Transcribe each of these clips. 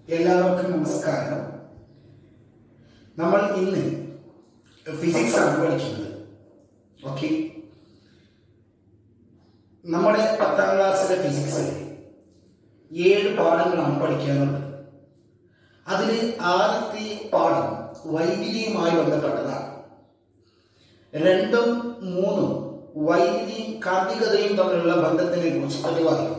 എല്ലാവർക്കും നമസ്കാരം നമ്മൾ ഇന്ന് ഫിസിക്സ് ആണ് പഠിക്കുന്നത് ഓക്കെ നമ്മുടെ പത്താം ക്ലാസ്സിലെ ഫിസിക്സിൽ ഏഴ് പാഠങ്ങളാണ് പഠിക്കാനുള്ളത് അതിൽ ആദ്യത്തെ പാഠം വൈദ്യുതിയുമായി ബന്ധപ്പെട്ടതാണ് രണ്ടും മൂന്നും വൈദ്യുതിയും കാന്തികതയും തമ്മിലുള്ള ബന്ധത്തിനെ കുറിച്ച് പ്രതിപാദിക്കുന്നു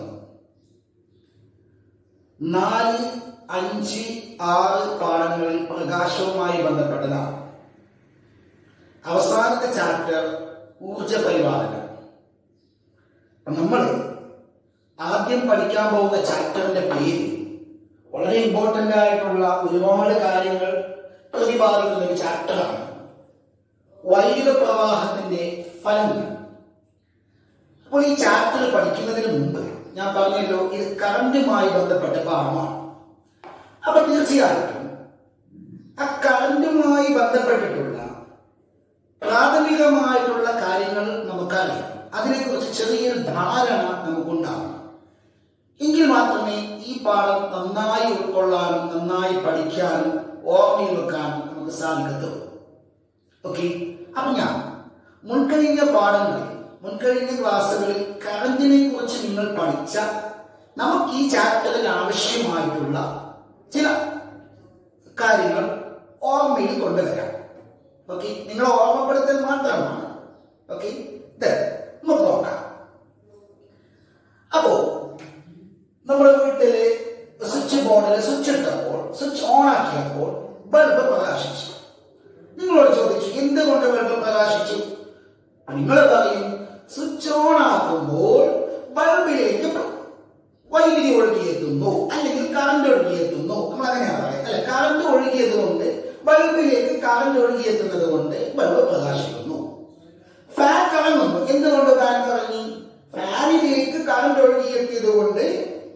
നാല് അഞ്ച് ആറ് പാഠങ്ങളിൽ പ്രകാശവുമായി ബന്ധപ്പെട്ടതാണ് അവസാനത്തെ ചാപ്റ്റർ ഊർജ പരിപാലനം നമ്മൾ ആദ്യം പഠിക്കാൻ പോകുന്ന ചാപ്റ്ററിന്റെ പേര് വളരെ ഇമ്പോർട്ടന്റ് ആയിട്ടുള്ള ഒരുപാട് കാര്യങ്ങൾ പ്രതിപാദിക്കുന്ന ഒരു ചാപ്റ്ററാണ് വൈദ്യുത പ്രവാഹത്തിന്റെ ഫലങ്ങൾ അപ്പോൾ ഈ ചാപ്റ്റർ പഠിക്കുന്നതിന് മുമ്പ് ഞാൻ പറഞ്ഞല്ലോ ഇത് കറണ്ടുമായി ബന്ധപ്പെട്ട പാഠമാണ് അപ്പൊ തീർച്ചയായിട്ടും ആ കറണ്ടുമായി ബന്ധപ്പെട്ടിട്ടുള്ള പ്രാഥമികമായിട്ടുള്ള കാര്യങ്ങൾ നമുക്കറിയാം അതിനെക്കുറിച്ച് ചെറിയൊരു ധാരണ നമുക്കുണ്ടാവണം എങ്കിൽ മാത്രമേ ഈ പാഠം നന്നായി ഉൾക്കൊള്ളാനും നന്നായി പഠിക്കാനും ഓർമ്മയിൽ വെക്കാനും നമുക്ക് സാധിക്കത്തുള്ളൂ ഓക്കെ അപ്പൊ ഞാൻ മുൻകഴിഞ്ഞ പാഠങ്ങളിൽ മുൻകഴിഞ്ഞ ക്ലാസ്സുകളിൽ കറന്റിനെ കുറിച്ച് നിങ്ങൾ പഠിച്ച നമുക്ക് ഈ ചാപ്റ്ററിൽ ആവശ്യമായിട്ടുള്ള ചില കാര്യങ്ങൾ ഓർമ്മയിൽ കൊണ്ടുവരാം ഓക്കെ നിങ്ങൾ ഓർമ്മപ്പെടുത്തൽ മാത്രമാണ് ഓക്കെ നമുക്ക് നോക്കാം അപ്പോ നമ്മുടെ വീട്ടില് സ്വിച്ച് ബോർഡിൽ സ്വിച്ച് ഇട്ടപ്പോൾ സ്വിച്ച് ഓൺ ആക്കിയപ്പോൾ ബൾബ് പ്രകാശിച്ചു നിങ്ങളോട് ചോദിച്ചു എന്തുകൊണ്ട് ബൾബ് പ്രകാശിച്ചു നിങ്ങൾ പറയും സ്വിച്ച് ഓൺ ആക്കുമ്പോൾ ബൾബിലേക്ക് വൈദ്യുതി ഒഴുകിയെത്തുന്നു അല്ലെങ്കിൽ കറണ്ട് ഒഴുകിയെത്തുന്നു നമ്മൾ അങ്ങനെയാണ് പറയുന്നത് അല്ലെ കറണ്ട് ഒഴുകിയത് കൊണ്ട് ബൾബിലേക്ക് കറണ്ട് ഒഴുകിയെത്തുന്നത് കൊണ്ട് ബൾബ് പ്രകാശിക്കുന്നു ഫാൻ കറങ്ങുന്നു എന്തുകൊണ്ട് ഫാൻ കറങ്ങി ഫാനിലേക്ക് കറണ്ട് ഒഴുകിയെത്തിയത് കൊണ്ട്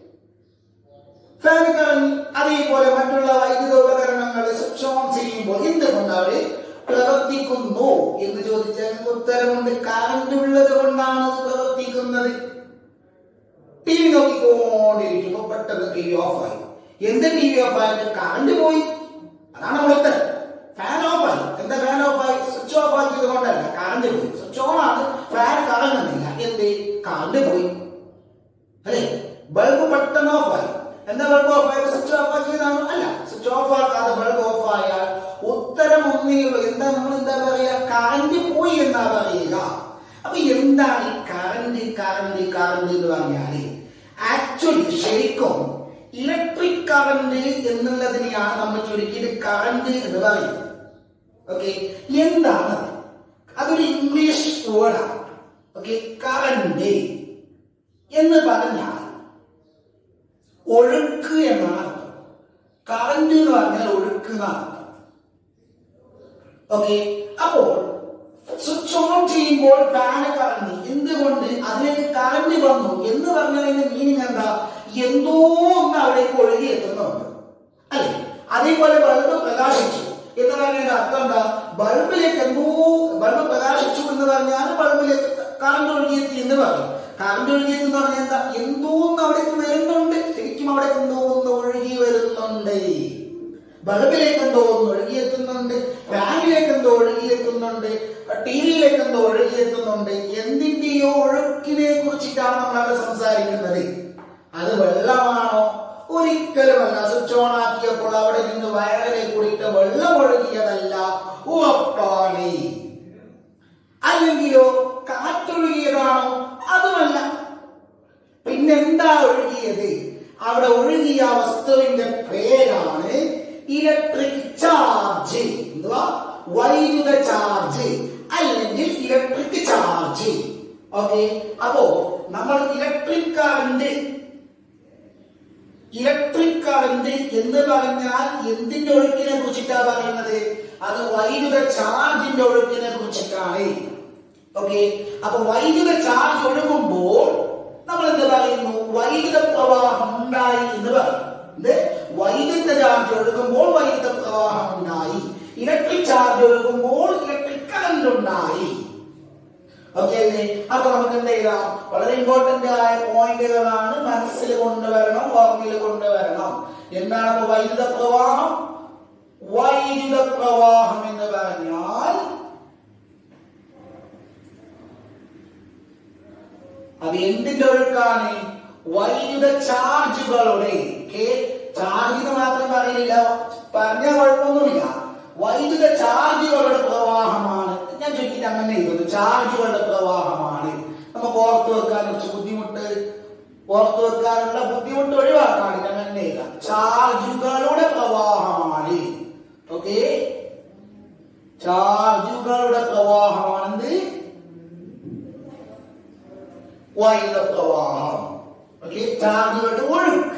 ഫാൻ കറങ്ങി അതേപോലെ മറ്റുള്ള വൈദ്യുത ഉപകരണങ്ങൾ സ്വിച്ച് ഓൺ ചെയ്യുമ്പോൾ എന്തുകൊണ്ട് അവര് പ്രവർത്തിക്കുന്നു എന്ന് ചോദിച്ചാൽ ഉത്തരമുണ്ട് കറണ്ട് ഉള്ളത് കൊണ്ടാണ് അത് പ്രവർത്തിക്കുന്നത് ടി വി നോക്കിക്കൊണ്ടിരിക്കുമ്പോൾ പെട്ടെന്ന് ടി വി ഓഫ് ആയി എന്ത് ടി വി ഓഫ് ആയിട്ട് കറണ്ട് പോയി അതാണ് നമ്മൾ ഉത്തരം ഫാൻ ഓഫ് ആയി എന്താ ഫാൻ ഓഫ് ആയി സ്വിച്ച് ഓഫ് ആക്കിയത് കൊണ്ടല്ല കറണ്ട് പോയി സ്വിച്ച് ഓൺ ആണ് ഫാൻ കറങ്ങുന്നില്ല എന്ത് കറണ്ട് പോയി അല്ലേ ബൾബ് പെട്ടെന്ന് ഓഫ് ആയി എന്താ ബൾബ് ഓഫ് ആയത് സ്വിച്ച് ഓഫ് ആക്കിയതാണോ അല്ല സ്വിച്ച് ഓഫ് ആക്കാതെ ബൾബ് ഓഫ് ആയാൽ ഉത്തരം ഒന്നേ ഉള്ളൂ എന്താ നമ്മൾ എന്താ പറയുക കറണ്ട് പോയി എന്നാ പറയുക അപ്പൊ എന്താണ് ഈ കറണ്ട് കറണ്ട് കറണ്ട് എന്ന് പറഞ്ഞാല് ആക്ച്വലി ശരിക്കും ഇലക്ട്രിക് കറണ്ട് എന്നുള്ളതിനെയാണ് നമ്മൾ ചുരുക്കിയത് കറണ്ട് എന്ന് പറയുന്നത് ഓക്കെ എന്താണ് അത്? അതൊരു ഇംഗ്ലീഷ് വേർഡാണ് ഓക്കെ കറണ്ട് എന്ന് പറഞ്ഞാൽ ഒഴുക്ക് എന്നാണ് അർത്ഥം കറണ്ട് എന്ന് പറഞ്ഞാൽ ഒഴുക്ക് എന്നാണ് അർത്ഥം ഓക്കെ അപ്പോൾ സ്വിച്ച് ഓൺ ചെയ്യുമ്പോൾ ഫാന് കറങ്ങി എന്തുകൊണ്ട് അതിലേക്ക് കറണ്ട് വന്നു എന്ന് പറഞ്ഞതിന്റെ മീനിങ് എന്താ എന്തോ ഒന്ന് അവിടേക്ക് ഒഴുകി എത്തുന്നുണ്ട് അല്ലെ അതേപോലെ ബൾബ് പ്രകാശിച്ചു എന്ന് പറഞ്ഞതിന്റെ അർത്ഥം എന്താ ബൾബിലേക്ക് എന്തോ ബൾബ് പ്രകാശിച്ചു എന്ന് പറഞ്ഞാൽ ബൾബിലേക്ക് കറണ്ട് ഒഴുകിയെത്തി എന്ന് പറയും കറണ്ട് ഒഴുകിയെത്തി എന്ന് പറഞ്ഞാൽ എന്താ എന്തോ ഒന്ന് അവിടേക്ക് വരുന്നുണ്ട് ശരിക്കും അവിടെ എന്തോ ഒന്ന് ഒഴുകി വരുന്നുണ്ട് ബൾബിലേക്ക് എന്തോ ഒന്ന് ഒഴുകിയെത്തുന്നുണ്ട് ഫാനിലേക്ക് എന്തോ ഒഴുകിയെത്തുന്നുണ്ട് ടി വിയിലേക്ക് എന്തോ ഒഴുകിയെത്തുന്നുണ്ട് എന്തിന്റെയോ ഒഴുക്കിനെ കുറിച്ചിട്ടാണ് നമ്മൾ അവിടെ സംസാരിക്കുന്നത് അത് വെള്ളമാണോ ഒരിക്കലുമല്ല സ്വിച്ച് ഓൺ ആക്കിയപ്പോൾ അവിടെ നിന്ന് വയറിനെ കൂടിയിട്ട് വെള്ളം ഒഴുകിയതല്ല ഉറപ്പാണ് അല്ലെങ്കിലോ കാറ്റൊഴുകിയതാണോ അതുമല്ല പിന്നെന്താ ഒഴുകിയത് അവിടെ ഒഴുകിയ വസ്തുവിന്റെ പേരാണ് ഇലക്ട്രിക് ചാർജ് എന്തുവാ വൈദ്യുത ചാർജ് അല്ലെങ്കിൽ ഇലക്ട്രിക് ചാർജ് ഓക്കെ അപ്പോ നമ്മൾ ഇലക്ട്രിക് കറണ്ട് ഇലക്ട്രിക് കറണ്ട് എന്ന് പറഞ്ഞാൽ എന്തിന്റെ ഒഴുക്കിനെ കുറിച്ചിട്ടാ പറയുന്നത് അത് വൈദ്യുത ചാർജിന്റെ ഒഴുക്കിനെ കുറിച്ചിട്ടാണ് ഓക്കെ അപ്പൊ വൈദ്യുത ചാർജ് ഒഴുകുമ്പോൾ നമ്മൾ എന്ത് പറയുന്നു വൈദ്യുത പ്രവാഹം ഉണ്ടായി എന്ന് പറയും എന്ത് വൈദ്യുത ചാർജ് ഒഴുകുമ്പോൾ വൈദ്യുത പ്രവാഹം ഉണ്ടായി ഇലക്ട്രിക് ചാർജ് ഒഴുകുമ്പോൾ ഇലക്ട്രിക് കറന്റ് ഉണ്ടായി ഓക്കെ അല്ലേ അപ്പൊ നമുക്ക് എന്ത് ചെയ്യാം വളരെ ഇമ്പോർട്ടന്റ് ആയ പോയിന്റുകളാണ് മനസ്സിൽ കൊണ്ടുവരണം ഓർമ്മയിൽ കൊണ്ടുവരണം എന്താണ് അപ്പൊ വൈദ്യുത പ്രവാഹം വൈദ്യുത പ്രവാഹം എന്ന് പറഞ്ഞാൽ അത് എന്തിന്റെ ഒഴുക്കാണ് വൈദ്യുത ചാർജുകളുടെ ചാർജ് എന്ന് മാത്രം പറയുന്നില്ല പറഞ്ഞ കുഴപ്പമൊന്നുമില്ല വൈദ്യുത ചാർജുകളുടെ പ്രവാഹമാണ് ഞാൻ ചുറ്റിട്ട് അങ്ങനെ എഴുതുന്നു ചാർജുകളുടെ പ്രവാഹമാണ് നമുക്ക് ഓർത്തു വെക്കാൻ കുറച്ച് ബുദ്ധിമുട്ട് ഓർത്തു വെക്കാനുള്ള ബുദ്ധിമുട്ട് ഒഴിവാക്കാൻ ഇത് അങ്ങനെ എഴുതാം ചാർജുകളുടെ പ്രവാഹമാണ് ഓക്കെ ചാർജുകളുടെ പ്രവാഹമാണെന്ന് വൈദ്യുത പ്രവാഹം ഓക്കെ ചാർജുകളുടെ ഒഴുക്ക്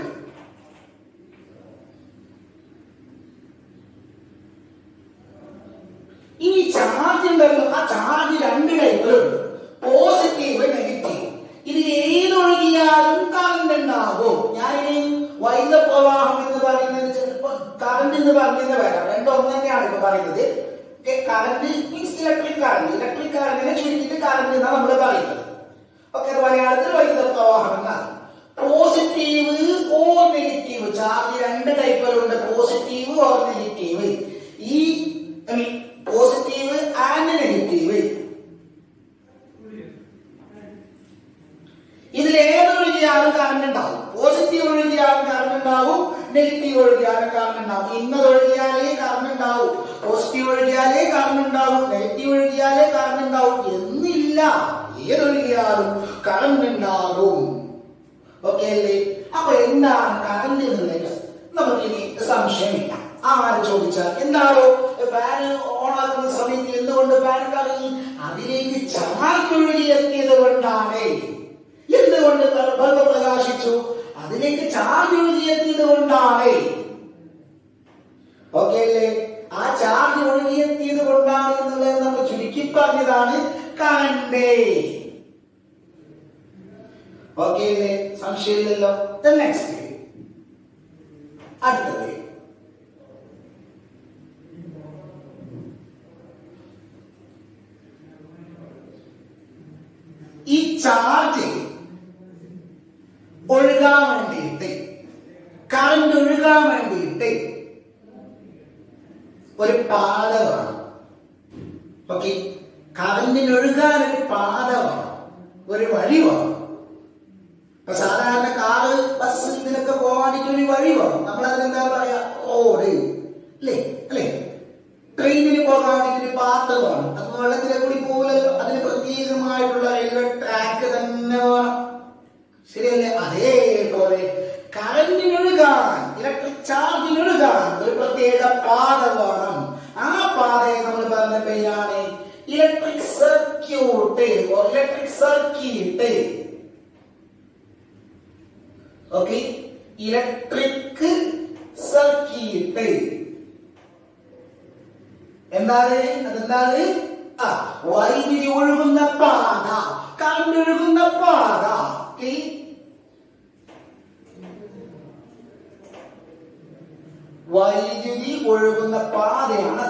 ഈ ചാർജ് ഉണ്ടല്ലോ ആ ചാർജ് രണ്ട് ടൈപ്പിലുണ്ട് പോസിറ്റീവ് നെഗറ്റീവ് ഇതിൽ ഏതൊഴുകിയാലും കറണ്ട് ഉണ്ടാകും ഞാനിനി വൈദ്യുത പ്രവാഹം എന്ന് പറയുന്നത് ചിലപ്പോ കറണ്ട് എന്ന് പറഞ്ഞത് വരാം രണ്ടും ഒന്ന് തന്നെയാണ് ഇപ്പൊ പറയുന്നത് current means electric current electric കറണ്ടിനെ ചുരുക്കിയിട്ട് കറണ്ട് എന്നാണ് നമ്മൾ പറയുന്നത് ഓക്കെ മലയാളത്തിൽ വൈദ്യുത പ്രവാഹം എന്നാണ് പോസിറ്റീവ് ഓർ നെഗറ്റീവ് ചാർജ് രണ്ട് ടൈപ്പുകളുണ്ട് പോസിറ്റീവ് ഓർ നെഗറ്റീവ് ഈ I mean positive and negative ഇതിൽ ഏതൊഴുകിയാലും കറണ്ട് ഉണ്ടാവും പോസിറ്റീവ് ഒഴുകിയാലും കറണ്ട് ഉണ്ടാവും നെഗറ്റീവ് ഒഴുകിയാലും കറണ്ട് ഉണ്ടാവും ഇന്നത് ഒഴുകിയാലേ കറണ്ട് ഉണ്ടാവും പോസിറ്റീവ് ഒഴുകിയാലേ കറണ്ട് ഉണ്ടാവും നെഗറ്റീവ് ഒഴുകിയാലേ കറണ്ട് ഉണ്ടാവും എന്നില്ല ഏതൊഴുകിയാലും കറണ്ട് ഉണ്ടാകും ഓക്കെ അല്ലേ അപ്പൊ എന്താണ് കറണ്ട് എന്നുള്ളത് നമുക്ക് ഇനി സംശയമില്ല ആര് ചോദിച്ചാൽ എന്താണോ ഫാൻ ഓൺ ആക്കുന്ന സമയത്ത് എന്തുകൊണ്ട് ഫാൻ കറങ്ങി അതിലേക്ക് ചാർജ് ഒഴുകി എത്തിയത് കൊണ്ടാണ് എന്തുകൊണ്ട് ബൾബ് പ്രകാശിച്ചു അതിലേക്ക് ചാർജ് ഒഴുകി എത്തിയത് കൊണ്ടാണ് ഓക്കെ അല്ലേ ആ ചാർജ് ഒഴുകിയെത്തിയത് കൊണ്ടാണ് എന്നുള്ളത് നമ്മൾ ചുരുക്കി പറഞ്ഞതാണ് കറണ്ട് ഓക്കെ അല്ലേ സംശയമില്ലല്ലോ നെക്സ്റ്റ് അടുത്തത് ഈ ചാർജ് ഒഴുകാൻ വേണ്ടിയിട്ട് കറണ്ട് ഒഴുകാൻ വേണ്ടിയിട്ട് ഒരു പാത വേണം ഓക്കെ കറണ്ടിന് ഒഴുകാൻ ഒരു പാത വേണം ഒരു വഴി വേണം ഇപ്പൊ സാധാരണ കാറ് ബസ് ഇതിനൊക്കെ പോകാൻ ഒരു വഴി വേണം നമ്മൾ അതിനെന്താ പറയാ റോഡ് അല്ലേ അല്ലേ ട്രെയിനിന് പോകാൻ ഒരു പാത വേണം അത് വെള്ളത്തിലെ കൂടി പോകില്ലല്ലോ അതിന് പ്രത്യേകമായിട്ടുള്ള റെയിൽവേ ട്രാക്ക് തന്നെ വേണം ശരിയല്ലേ അതേപോലെ കറന്റിനൊഴുകാൻ ഇലക്ട്രിക് ചാർജിനൊഴുകാൻ ഒരു പ്രത്യേക പാത വേണം ആ പാതയെ നമ്മൾ പറഞ്ഞ പേരാണ് electric circuit electric circuit okay electric circuit എന്താണ് അതെന്താണ് ആ വൈദ്യുതി ഒഴുകുന്ന പാത കറണ്ട് ഒഴുകുന്ന പാത ഓക്കെ വൈദ്യുതി ഒഴുകുന്ന പാതയാണ്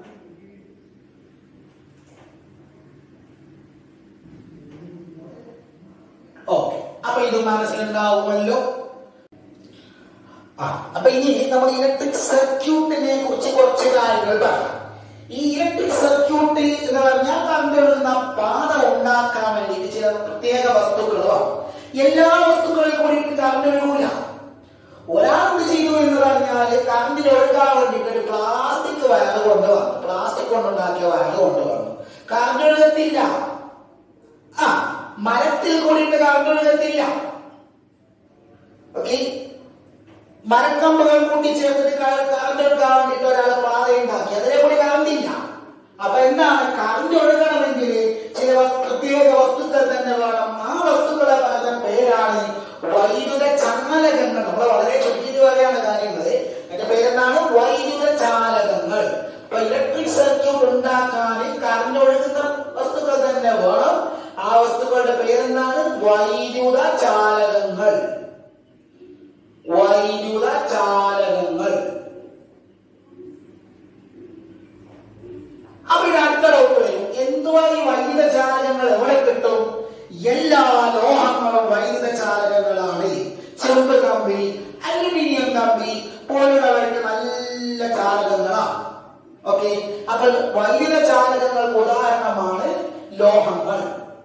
ഓക്കെ അപ്പൊ ഇത് മനസ്സിലുണ്ടാവുമല്ലോ ആ അപ്പൊ ഇനി നമ്മൾ ഇലക്ട്രിക് സർക്യൂട്ടിനെ കുറിച്ച് കുറച്ച് കാര്യങ്ങൾ പറയാം ഈ ഇലക്ട്രിക് സർക്യൂട്ട് എന്ന് പറഞ്ഞാൽ കറണ്ട് ഒഴുകുന്ന പാത ഉണ്ടാക്കാൻ വേണ്ടിയിട്ട് ചില പ്രത്യേക വസ്തുക്കൾ വേണം എല്ലാ വസ്തുക്കളിൽ കൂടി കറണ്ട് ഒഴുകൂല ഒരാൾ എന്ത് ചെയ്തു എന്ന് പറഞ്ഞാല് കറണ്ടിൽ ഒഴുകാൻ വേണ്ടിയിട്ട് ഒരു പ്ലാസ്റ്റിക് വയറ് കൊണ്ടുവന്നു പ്ലാസ്റ്റിക് കൊണ്ടുണ്ടാക്കിയ വയറ് കൊണ്ടുവന്നു കറണ്ട് ഒഴുകത്തില്ല ആ മരത്തിൽ കൂടിയിട്ട് കറണ്ട് ഒഴുകത്തില്ല ഓക്കെ മരക്കമ്പുകൾ കൂട്ടിച്ചേർത്തിട്ട് കറണ്ട് ഒഴുകാൻ വേണ്ടിയിട്ട് ഒരാൾ പാത ഉണ്ടാക്കി അതിനെ കൂടി കറണ്ടില്ല അപ്പൊ എന്താണ് കറണ്ട് ഒഴുകണമെങ്കിൽ ചില വസ്- പ്രത്യേക വസ്തുക്കൾ തന്നെ വേണം ആ വസ്തുക്കളെ പറയുന്ന പേരാണ് വൈദ്യുത ചാലകങ്ങൾ നമ്മൾ വളരെ ചുരുക്കിയിട്ട് പറയാണ് കാര്യങ്ങൾ അതിന്റെ പേരെന്താണ് വൈദ്യുത ചാലകങ്ങൾ അപ്പൊ ഇലക്ട്രിക് സർക്യൂട്ട് ഉണ്ടാക്കാൻ കറണ്ട് ഒഴുകുന്ന വസ്തുക്കൾ തന്നെ വേണം ആ വസ്തുക്കളുടെ പേരെന്താണ് വൈദ്യുത ചാലകങ്ങൾ വൈദ്യുത ചാലകങ്ങൾ അപ്പൊ ഇത് അടുത്ത ഡൗട്ട് വരും എന്തുവാ ഈ വൈദ്യുത ചാലകങ്ങൾ എവിടെ എല്ലാ ലോഹങ്ങളും വൈദ്യുത ചാലകങ്ങളാണ് ചെമ്പ് കമ്പി അലുമിനിയം കമ്പി പോലുള്ളവർക്ക് നല്ല ചാലകങ്ങളാണ് ഓക്കെ അപ്പോൾ വൈദ്യുത ചാലകങ്ങൾക്ക് ഉദാഹരണമാണ് ലോഹങ്ങൾ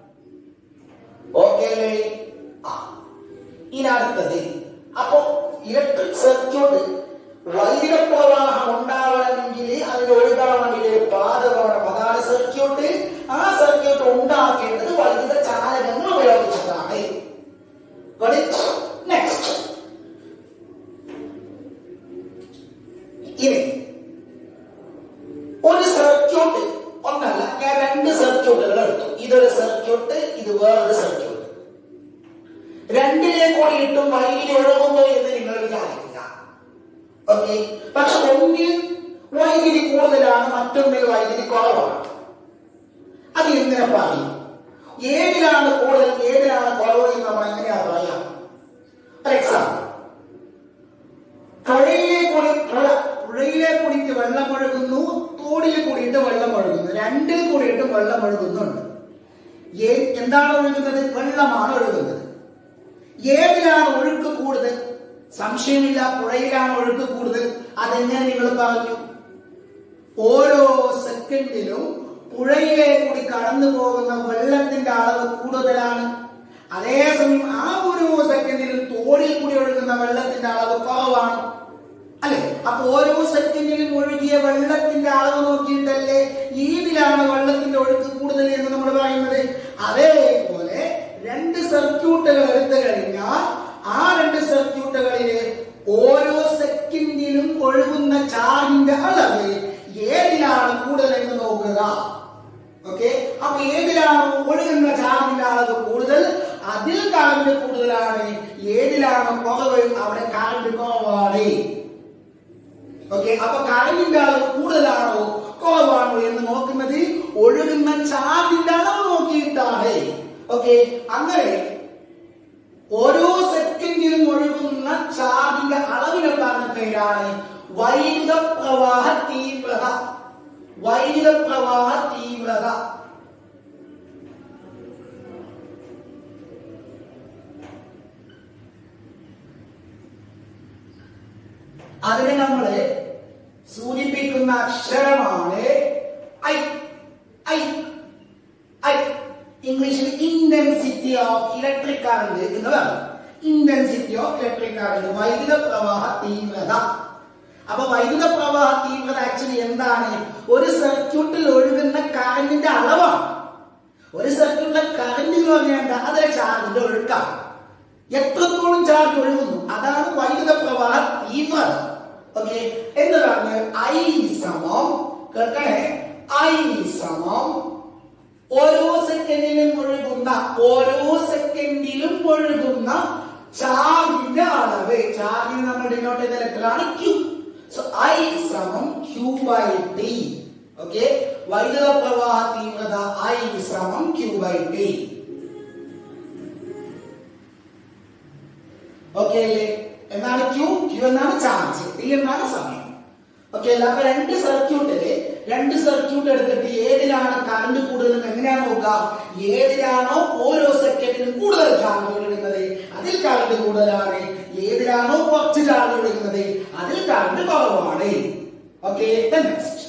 ഓക്കെ അല്ലേ ആ ഇനി അടുത്തത് അപ്പോ ഇലക്ട്രിക് സർക്യൂട്ട് വൈദ്യുത പ്രവാഹം ഉണ്ടാവണമെങ്കിൽ അതിൽ ഒഴുകാൻ വേണ്ടി ഒരു പാത വേണം അതാണ് സർക്യൂട്ട് ആ സർക്യൂട്ട് ഉണ്ടാക്കേണ്ടത് വൈദ്യുത ചാലകങ്ങൾ ഉപയോഗിച്ചിട്ടാണ് നെക്സ്റ്റ് ഇനി ഒരു സർക്യൂട്ട് ഒന്നല്ല ഞാൻ രണ്ട് സർക്യൂട്ടുകൾ എടുത്തു ഇതൊരു സർക്യൂട്ട് ഇത് വേറൊരു സർക്യൂട്ട് രണ്ടിലെ കൂടി ഇട്ടും വൈദ്യുതി ഒഴുകുന്നു എന്ന് നിങ്ങൾ വിചാരിക്കുക ഓക്കെ പക്ഷെ ഒന്നിൽ വൈദ്യുതി കൂടുതലാണ് മറ്റൊന്നിൽ വൈദ്യുതി കുറവാണ് അത് എങ്ങനെ പറയും ഏതിലാണ് കൂടുതൽ ഏതിലാണ് കുറവ് എന്ന് നമ്മൾ എങ്ങനെയാ പറയാം ഫോർ എക്സാമ്പിൾ പുഴയിലെ കൂടി പുഴ പുഴയിലെ കൂടിയിട്ട് വെള്ളം ഒഴുകുന്നു തോടിൽ കൂടിയിട്ട് വെള്ളം ഒഴുകുന്നു രണ്ടിൽ കൂടിയിട്ട് വെള്ളം ഒഴുകുന്നുണ്ട് ഏ- എന്താണ് ഒഴുകുന്നത് വെള്ളമാണ് ഒഴുകുന്നത് ഏതിലാണ് ഒഴുക്ക് കൂടുതൽ സംശയമില്ല പുഴയിലാണ് ഒഴുക്ക് കൂടുതൽ അതെങ്ങനെ നിങ്ങൾ പറഞ്ഞു ഓരോ സെക്കൻഡിലും പുഴയിലെ കൂടി കടന്നു പോകുന്ന വെള്ളത്തിന്റെ അളവ് കൂടുതലാണ് അതേസമയം ആ ഓരോ സെക്കൻഡിലും തോടിൽ കൂടി ഒഴുകുന്ന വെള്ളത്തിന്റെ അളവ് കുറവാണ് അല്ലെ അപ്പൊ ഓരോ സെക്കൻഡിലും ഒഴുകിയ വെള്ളത്തിന്റെ അളവ് നോക്കിയിട്ടല്ലേ ഏതിലാണ് വെള്ളത്തിന്റെ ഒഴുക്ക് കൂടുതൽ എന്ന് നമ്മൾ പറയുന്നത് അതേപോലെ രണ്ട് സർക്യൂട്ടുകൾ എടുത്തു കഴിഞ്ഞാൽ ആ രണ്ട് സർക്യൂട്ടുകളിലെ ഓരോ സെക്കൻഡിലും ഒഴുകുന്ന ചാർജിന്റെ അളവ് ഏതിലാണ് കൂടുതൽ എന്ന് നോക്കുക ഓക്കെ അപ്പൊ ഏതിലാണ് ഒഴുകുന്ന ചാർജിന്റെ അളവ് കൂടുതൽ അതിൽ കറണ്ട് കൂടുതലാണ് ഏതിലാണ് കുറവ് അവിടെ കറണ്ട് കുറവാണ് ഓക്കെ അപ്പൊ കറണ്ടിന്റെ അളവ് കൂടുതലാണോ കുറവാണോ എന്ന് നോക്കുന്നത് ഒഴുകുന്ന ചാർജിന്റെ അളവ് നോക്കിയിട്ടാണ് ഓക്കെ അങ്ങനെ ഓരോ സെക്കൻഡിലും ഒഴുകുന്ന ചാർജിന്റെ അളവിനെ പറഞ്ഞ പേരാണ് വൈദ്യുത പ്രവാഹ തീവ്രത വൈദ്യുത പ്രവാഹ തീവ്രത അതിനെ നമ്മള് സൂചിപ്പിക്കുന്ന അക്ഷരമാണ് ഐ ഐ ഐ ഇംഗ്ലീഷിൽ ഇന്റൻസിറ്റി ഓഫ് ഇലക്ട്രിക് കറണ്ട് എന്ന് പറയും ഇന്റൻസിറ്റി ഓഫ് ഇലക്ട്രിക് കറണ്ട് വൈദ്യുത പ്രവാഹ തീവ്രത അപ്പൊ വൈദ്യുത പ്രവാഹ തീവ്രത ആക്ച്വലി എന്താണ് ഒരു സർക്യൂട്ടിൽ ഒഴുകുന്ന കറണ്ടിന്റെ അളവാണ് ഒരു സർക്യൂട്ടിലെ കറണ്ട് എന്ന് പറഞ്ഞാൽ എന്താ അതൊരു ചാർജിന്റെ ഒഴുക്കാണ് എത്രത്തോളം ചാർജ് ഒഴുകുന്നു അതാണ് വൈദ്യുത പ്രവാഹ തീവ്രത ഓക്കെ എന്ന് പറഞ്ഞാൽ ഐ സമം കേൾക്കണേ ഐ സമം ഓരോ സെക്കൻഡിലും ഒഴുകുന്ന ഓരോ സെക്കൻഡിലും ഒഴുകുന്ന ചാർജിന്റെ അളവ് ചാർജിന് നമ്മൾ ഡിനോട്ട് ചെയ്ത ലെറ്ററാണ് ക്യൂ സോ ഐ സമം ക്യൂ ബൈ ടി ഓക്കെ വൈദ്യുത പ്രവാഹ തീവ്രത ഐ സമം ക്യൂ ബൈ ടി ഓക്കെ അല്ലേ എന്നാണ് ക്യൂ ക്യൂ എന്നാണ് ചാർജ് ടി എന്നാണ് സമയം ഓക്കെ അല്ല അപ്പൊ രണ്ട് സർക്യൂട്ടില് രണ്ട് സർക്യൂട്ട് എടുത്തിട്ട് ഏതിലാണ് കറണ്ട് കൂടുതൽ എന്ന് എങ്ങനെയാണ് നോക്കുക ഏതിലാണോ ഓരോ സെക്കൻഡിലും കൂടുതൽ ചാർജ് ഒഴുകുന്നത് അതിൽ കറണ്ട് കൂടുതലാണ് ഏതിലാണോ കുറച്ച് ചാർജ് ഒഴുകുന്നത് അതിൽ കറണ്ട് കുറവാണ് ഓക്കെ നെക്സ്റ്റ്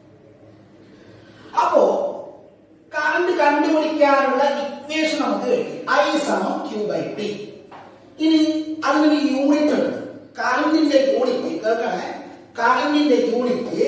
അപ്പോ കറണ്ട് കണ്ടുപിടിക്കാനുള്ള ഇക്വേഷൻ നമുക്ക് കിട്ടി ഐ സമം ക്യൂ ബൈ ടി ഇനി അതിനൊരു യൂണിറ്റ് ഉണ്ട് കറണ്ടിന്റെ യൂണിറ്റ് കേൾക്കണേ കറണ്ടിന്റെ യൂണിറ്റ്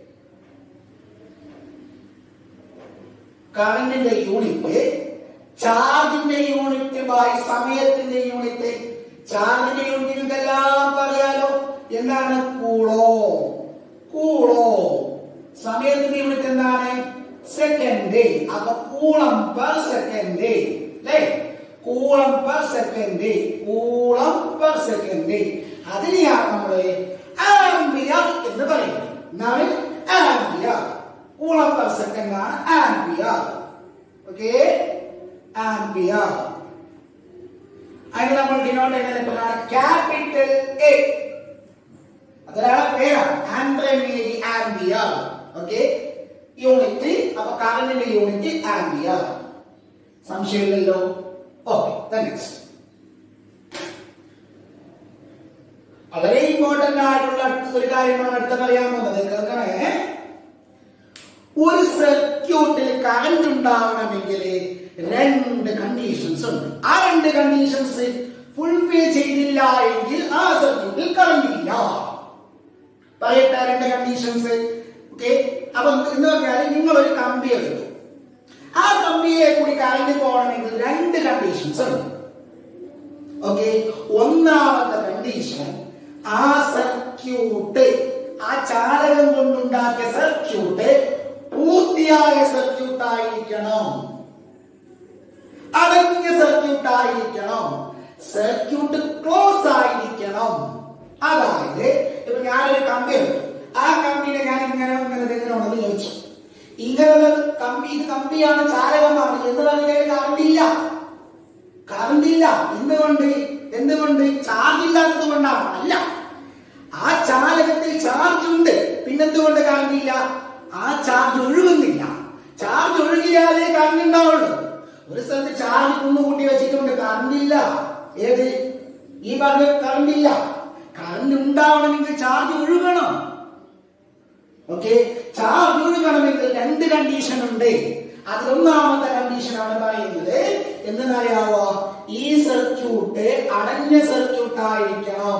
കറണ്ടിന്റെ യൂണിറ്റ് ചാർജിന്റെ യൂണിറ്റ് ബൈ സമയത്തിന്റെ യൂണിറ്റ് ചാർജിന്റെ യൂണിറ്റ് ഇതെല്ലാം പറയാലോ എന്താണ് കൂളോ കൂളോ സമയത്തിന്റെ യൂണിറ്റ് എന്താണ് സെക്കൻഡ് അപ്പൊ കൂളം പെർ സെക്കൻഡ് അല്ലേ coulomb per second coulomb per second അതിനെയാണ് നമ്മള് ആംബിയർ എന്ന് പറയുന്നത് എന്താണ് ആംബിയർ കൂളം പെർ സെക്കൻഡ് ആണ് ആംബിയർ ഓക്കെ ആംബിയർ അതിന് നമ്മൾ ഡിനോട്ട് ചെയ്യുന്ന ലെറ്ററാണ് ക്യാപിറ്റൽ എ അതൊരാളെ പേരാണ് ആൻഡ്രമേരി ആംബിയർ ഓക്കെ യൂണിറ്റ് അപ്പൊ കറണ്ടിന്റെ യൂണിറ്റ് ആംബിയർ സംശയമില്ലല്ലോ ഓക്കെ നെക്സ്റ്റ് വളരെ ഇമ്പോർട്ടന്റ് ആയിട്ടുള്ള അടുത്ത ഒരു കാര്യമാണ് അടുത്ത പറയാൻ പോകുന്നത് കേൾക്കണേ ഒരു സർക്യൂട്ടിൽ കറണ്ട് ഉണ്ടാവണമെങ്കിൽ രണ്ട് കണ്ടീഷൻസ് ഉണ്ട് ആ രണ്ട് കണ്ടീഷൻസ് ഫുൾഫിൽ ചെയ്തില്ല എങ്കിൽ ആ സർക്യൂട്ടിൽ കറണ്ട് ഇല്ല പറയട്ടെ രണ്ട് കണ്ടീഷൻസ് ഓക്കെ അപ്പൊ എന്ന് പറഞ്ഞാൽ നിങ്ങൾ ഒരു കമ്പി എടുത്തു ആ കമ്പിയെ കൂടി കറണ്ട് പോകണമെങ്കിൽ രണ്ട് കണ്ടീഷൻസ് ഉണ്ട് ഓക്കെ ഒന്നാമത്തെ കണ്ടീഷൻ ആ സർക്യൂട്ട് ആ ചാലകം കൊണ്ടുണ്ടാക്കിയ സർക്യൂട്ട് പൂർത്തിയായ സർക്യൂട്ട് ആയിരിക്കണം അടങ്ങിയ സർക്യൂട്ട് ആയിരിക്കണം സർക്യൂട്ട് ക്ലോസ് ആയിരിക്കണം അതായത് ഇപ്പൊ ഞാനൊരു കമ്പി എടുത്തു ആ കമ്പിനെ ഞാൻ ഇങ്ങനെ ഇങ്ങനെ ഇങ്ങനെ ഉണ്ടെന്ന് ചോദിച്ചു ഇങ്ങനെയുള്ള കമ്പി ഇത് കമ്പിയാണ് ചാലകമാണ് എന്ന് പറഞ്ഞാൽ കറണ്ടില്ല കറണ്ടില്ല എന്തുകൊണ്ട് എന്തുകൊണ്ട് ചാർജ് ഇല്ലാത്തത് കൊണ്ടാണ് അല്ല ആ ചാലകത്തിൽ ചാർജ് ഉണ്ട് പിന്നെന്തുകൊണ്ട് കറണ്ടില്ല ആ ചാർജ് ഒഴുകുന്നില്ല ചാർജ് ഒഴുകിയാലേ കറണ്ട് ഉണ്ടാവുള്ളൂ ഒരു സ്ഥലത്ത് ചാർജ് കുന്നുകൂട്ടി വെച്ചിട്ടുണ്ട് കറണ്ടില്ല ഏത് ഈ പറഞ്ഞ കറണ്ടില്ല കറണ്ട് ഉണ്ടാവണമെങ്കിൽ ചാർജ് ഒഴുകണം ഓക്കെ ചാർജ് ഒഴുകണമെങ്കിൽ രണ്ട് കണ്ടീഷൻ ഉണ്ട് അതിലൊന്നാമത്തെ കണ്ടീഷനാണ് പറയുന്നത് എന്തെന്നറിയാവോ ഈ സർക്യൂട്ട് അടഞ്ഞ സർക്യൂട്ട് ആയിരിക്കണം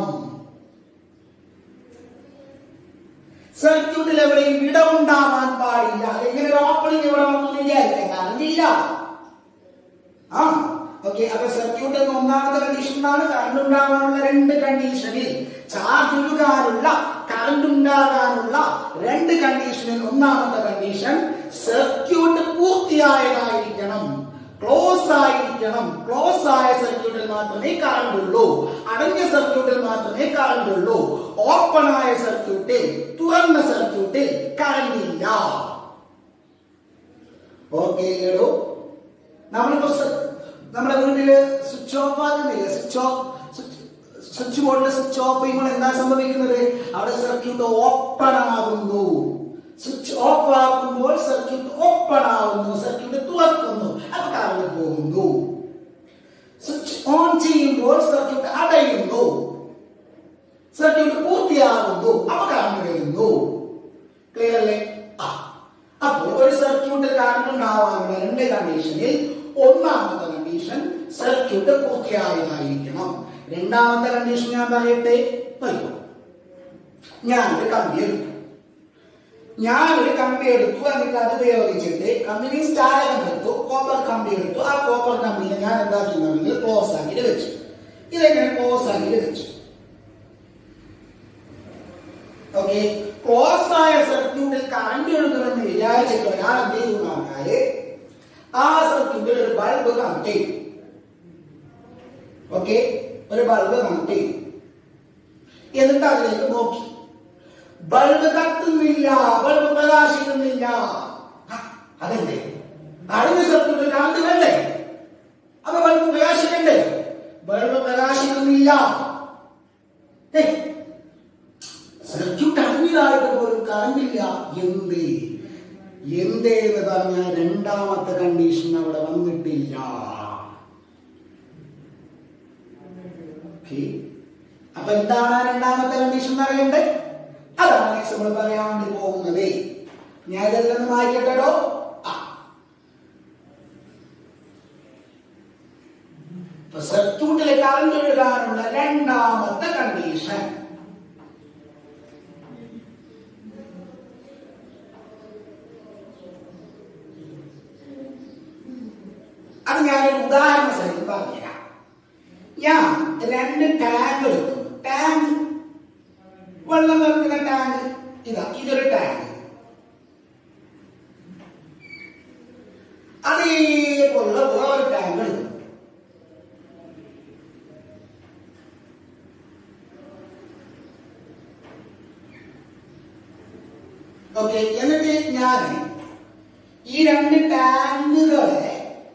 സർക്യൂട്ടിൽ എവിടെയും വിടവുണ്ടാവാൻ പാടില്ല അല്ലെങ്കിൽ ഒരു ഓപ്പണിംഗ് ഇവിടെ വന്നു വിചാരിക്കാം കറണ്ടില്ല ആ ഓക്കെ അപ്പൊ സർക്യൂട്ട് എന്ന ഒന്നാമത്തെ കണ്ടീഷനാണ് കറണ്ട് ഉണ്ടാകാനുള്ള രണ്ട് കണ്ടീഷനിൽ ചാർജ് ഒഴുകാനുള്ള കറണ്ട് ഉണ്ടാകാനുള്ള രണ്ട് കണ്ടീഷനിൽ ഒന്നാമത്തെ കണ്ടീഷൻ സർക്യൂട്ട് പൂർത്തിയായതായിരിക്കണം ക്ലോസ് ആയിരിക്കണം ക്ലോസ് ആയ സർക്യൂട്ടിൽ മാത്രമേ കറണ്ട് ഉള്ളൂ അടഞ്ഞ സർക്യൂട്ടിൽ മാത്രമേ കറണ്ട് ഉള്ളൂ ഓപ്പൺ ആയ സർക്യൂട്ടിൽ തുറന്ന സർക്യൂട്ടിൽ കറണ്ട് ഇല്ല ഓക്കെ കേടോ നമ്മളിപ്പോ സ- നമ്മുടെ വീട്ടില് സ്വിച്ച് ഓഫ് ആകുന്നില്ല സ്വിച്ച് ഓഫ് സ്വിച്ച് ബോർഡിൽ സ്വിച്ച് ഓഫ് ചെയ്യുമ്പോൾ എന്താ സംഭവിക്കുന്നത് അവിടെ സർക്യൂട്ട് ഓപ്പൺ ആകുന്നു സ്വിച്ച് ഓഫ് ആക്കുമ്പോൾ സർക്യൂട്ട് ഓപ്പൺ ആവുന്നു സർക്യൂട്ട് തുറക്കുന്നു അപ്പൊ കറണ്ട് പോകുന്നു സ്വിച്ച് ഓൺ ചെയ്യുമ്പോൾ സർക്യൂട്ട് അടയുന്നു സർക്യൂട്ട് പൂർത്തിയാകുന്നു അപ്പൊ കറണ്ട് വരുന്നു ക്ലിയർ അല്ലേ ആ അപ്പോൾ ഒരു സർക്യൂട്ടിൽ കറണ്ട് ഉണ്ടാവാനുള്ള രണ്ട് കണ്ടീഷനിൽ ഒന്നാമത്തെ കണ്ടീഷൻ സർക്യൂട്ട് പൂർത്തിയായതായിരിക്കണം രണ്ടാമത്തെ കണ്ടീഷൻ ഞാൻ പറയട്ടെ അയ്യോ ഞാനൊരു കമ്പി എടുത്തു ഞാനൊരു കമ്പി എടുത്തു എന്നിട്ട് അത് ഉപയോഗിച്ചിട്ട് കമ്പനി ചാലകം എടുത്തു കോപ്പർ കമ്പി എടുത്തു ആ കോപ്പർ കമ്പിനെ ഞാൻ എന്താക്കി ക്ലോസ് ആക്കിയിട്ട് വെച്ചു ഇതെങ്ങനെ ക്ലോസ് ആക്കിയിട്ട് വെച്ചു ഓക്കെ ക്ലോസ് ആയ സർക്യൂട്ടിൽ കറണ്ട് ഒഴുകുമെന്ന് വിചാരിച്ചിട്ട് ഒരാൾ എന്ത് ചെയ്തു പറഞ്ഞാല് ആ സർക്യൂട്ടിൽ ഒരു ബൾബ് കണക്ട് ചെയ്തു ഓക്കെ ഒരു ബൾബ് കണക്ട് ചെയ്തു എന്നിട്ട് അതിലേക്ക് നോക്കി ബൾബ് കത്തുന്നില്ല ബൾബ് പ്രകാശിക്കുന്നില്ല ആ, അതെന്തേ അടഞ്ഞ സർക്യൂട്ടിൽ കറണ്ട് വേണ്ടേ അപ്പൊ ബൾബ് പ്രകാശിക്കണ്ടേ ബൾബ് പ്രകാശിക്കുന്നില്ല ഏയ് സർക്യൂട്ട് അടഞ്ഞതായിട്ട് പോലും കറണ്ടില്ല എന്ത് എന്തേ എന്ന് പറഞ്ഞാൽ രണ്ടാമത്തെ കണ്ടീഷൻ അവിടെ വന്നിട്ടില്ല Okay. അപ്പൊ എന്താണ് ആ രണ്ടാമത്തെ കണ്ടീഷൻ എന്ന് അറിയണ്ടേ അതാണ് നെക്സ്റ്റ് നമ്മൾ പറയാൻ വേണ്ടി പോകുന്നത് ഞാൻ ഇതെല്ലാം ഒന്ന് മാറ്റിട്ടോ ആ ഇപ്പൊ സർക്യൂട്ടിൽ കറണ്ട് ഒഴുകാനുള്ള രണ്ടാമത്തെ കണ്ടീഷൻ അത് ഞാനൊരു ഉദാഹരണ സഹിതം പറഞ്ഞുതരാം ഞാൻ രണ്ട് ടാങ്ക് എടുക്കും ടാങ്ക് വെള്ളം നിറഞ്ഞ ടാങ്ക് ഇതാ ഇതൊരു ടാങ്ക് അതേപോലുള്ള വേറൊരു ടാങ്ക് എടുക്കും ഓക്കെ എന്നിട്ട് ഞാൻ ഈ രണ്ട് ടാങ്കുകളെ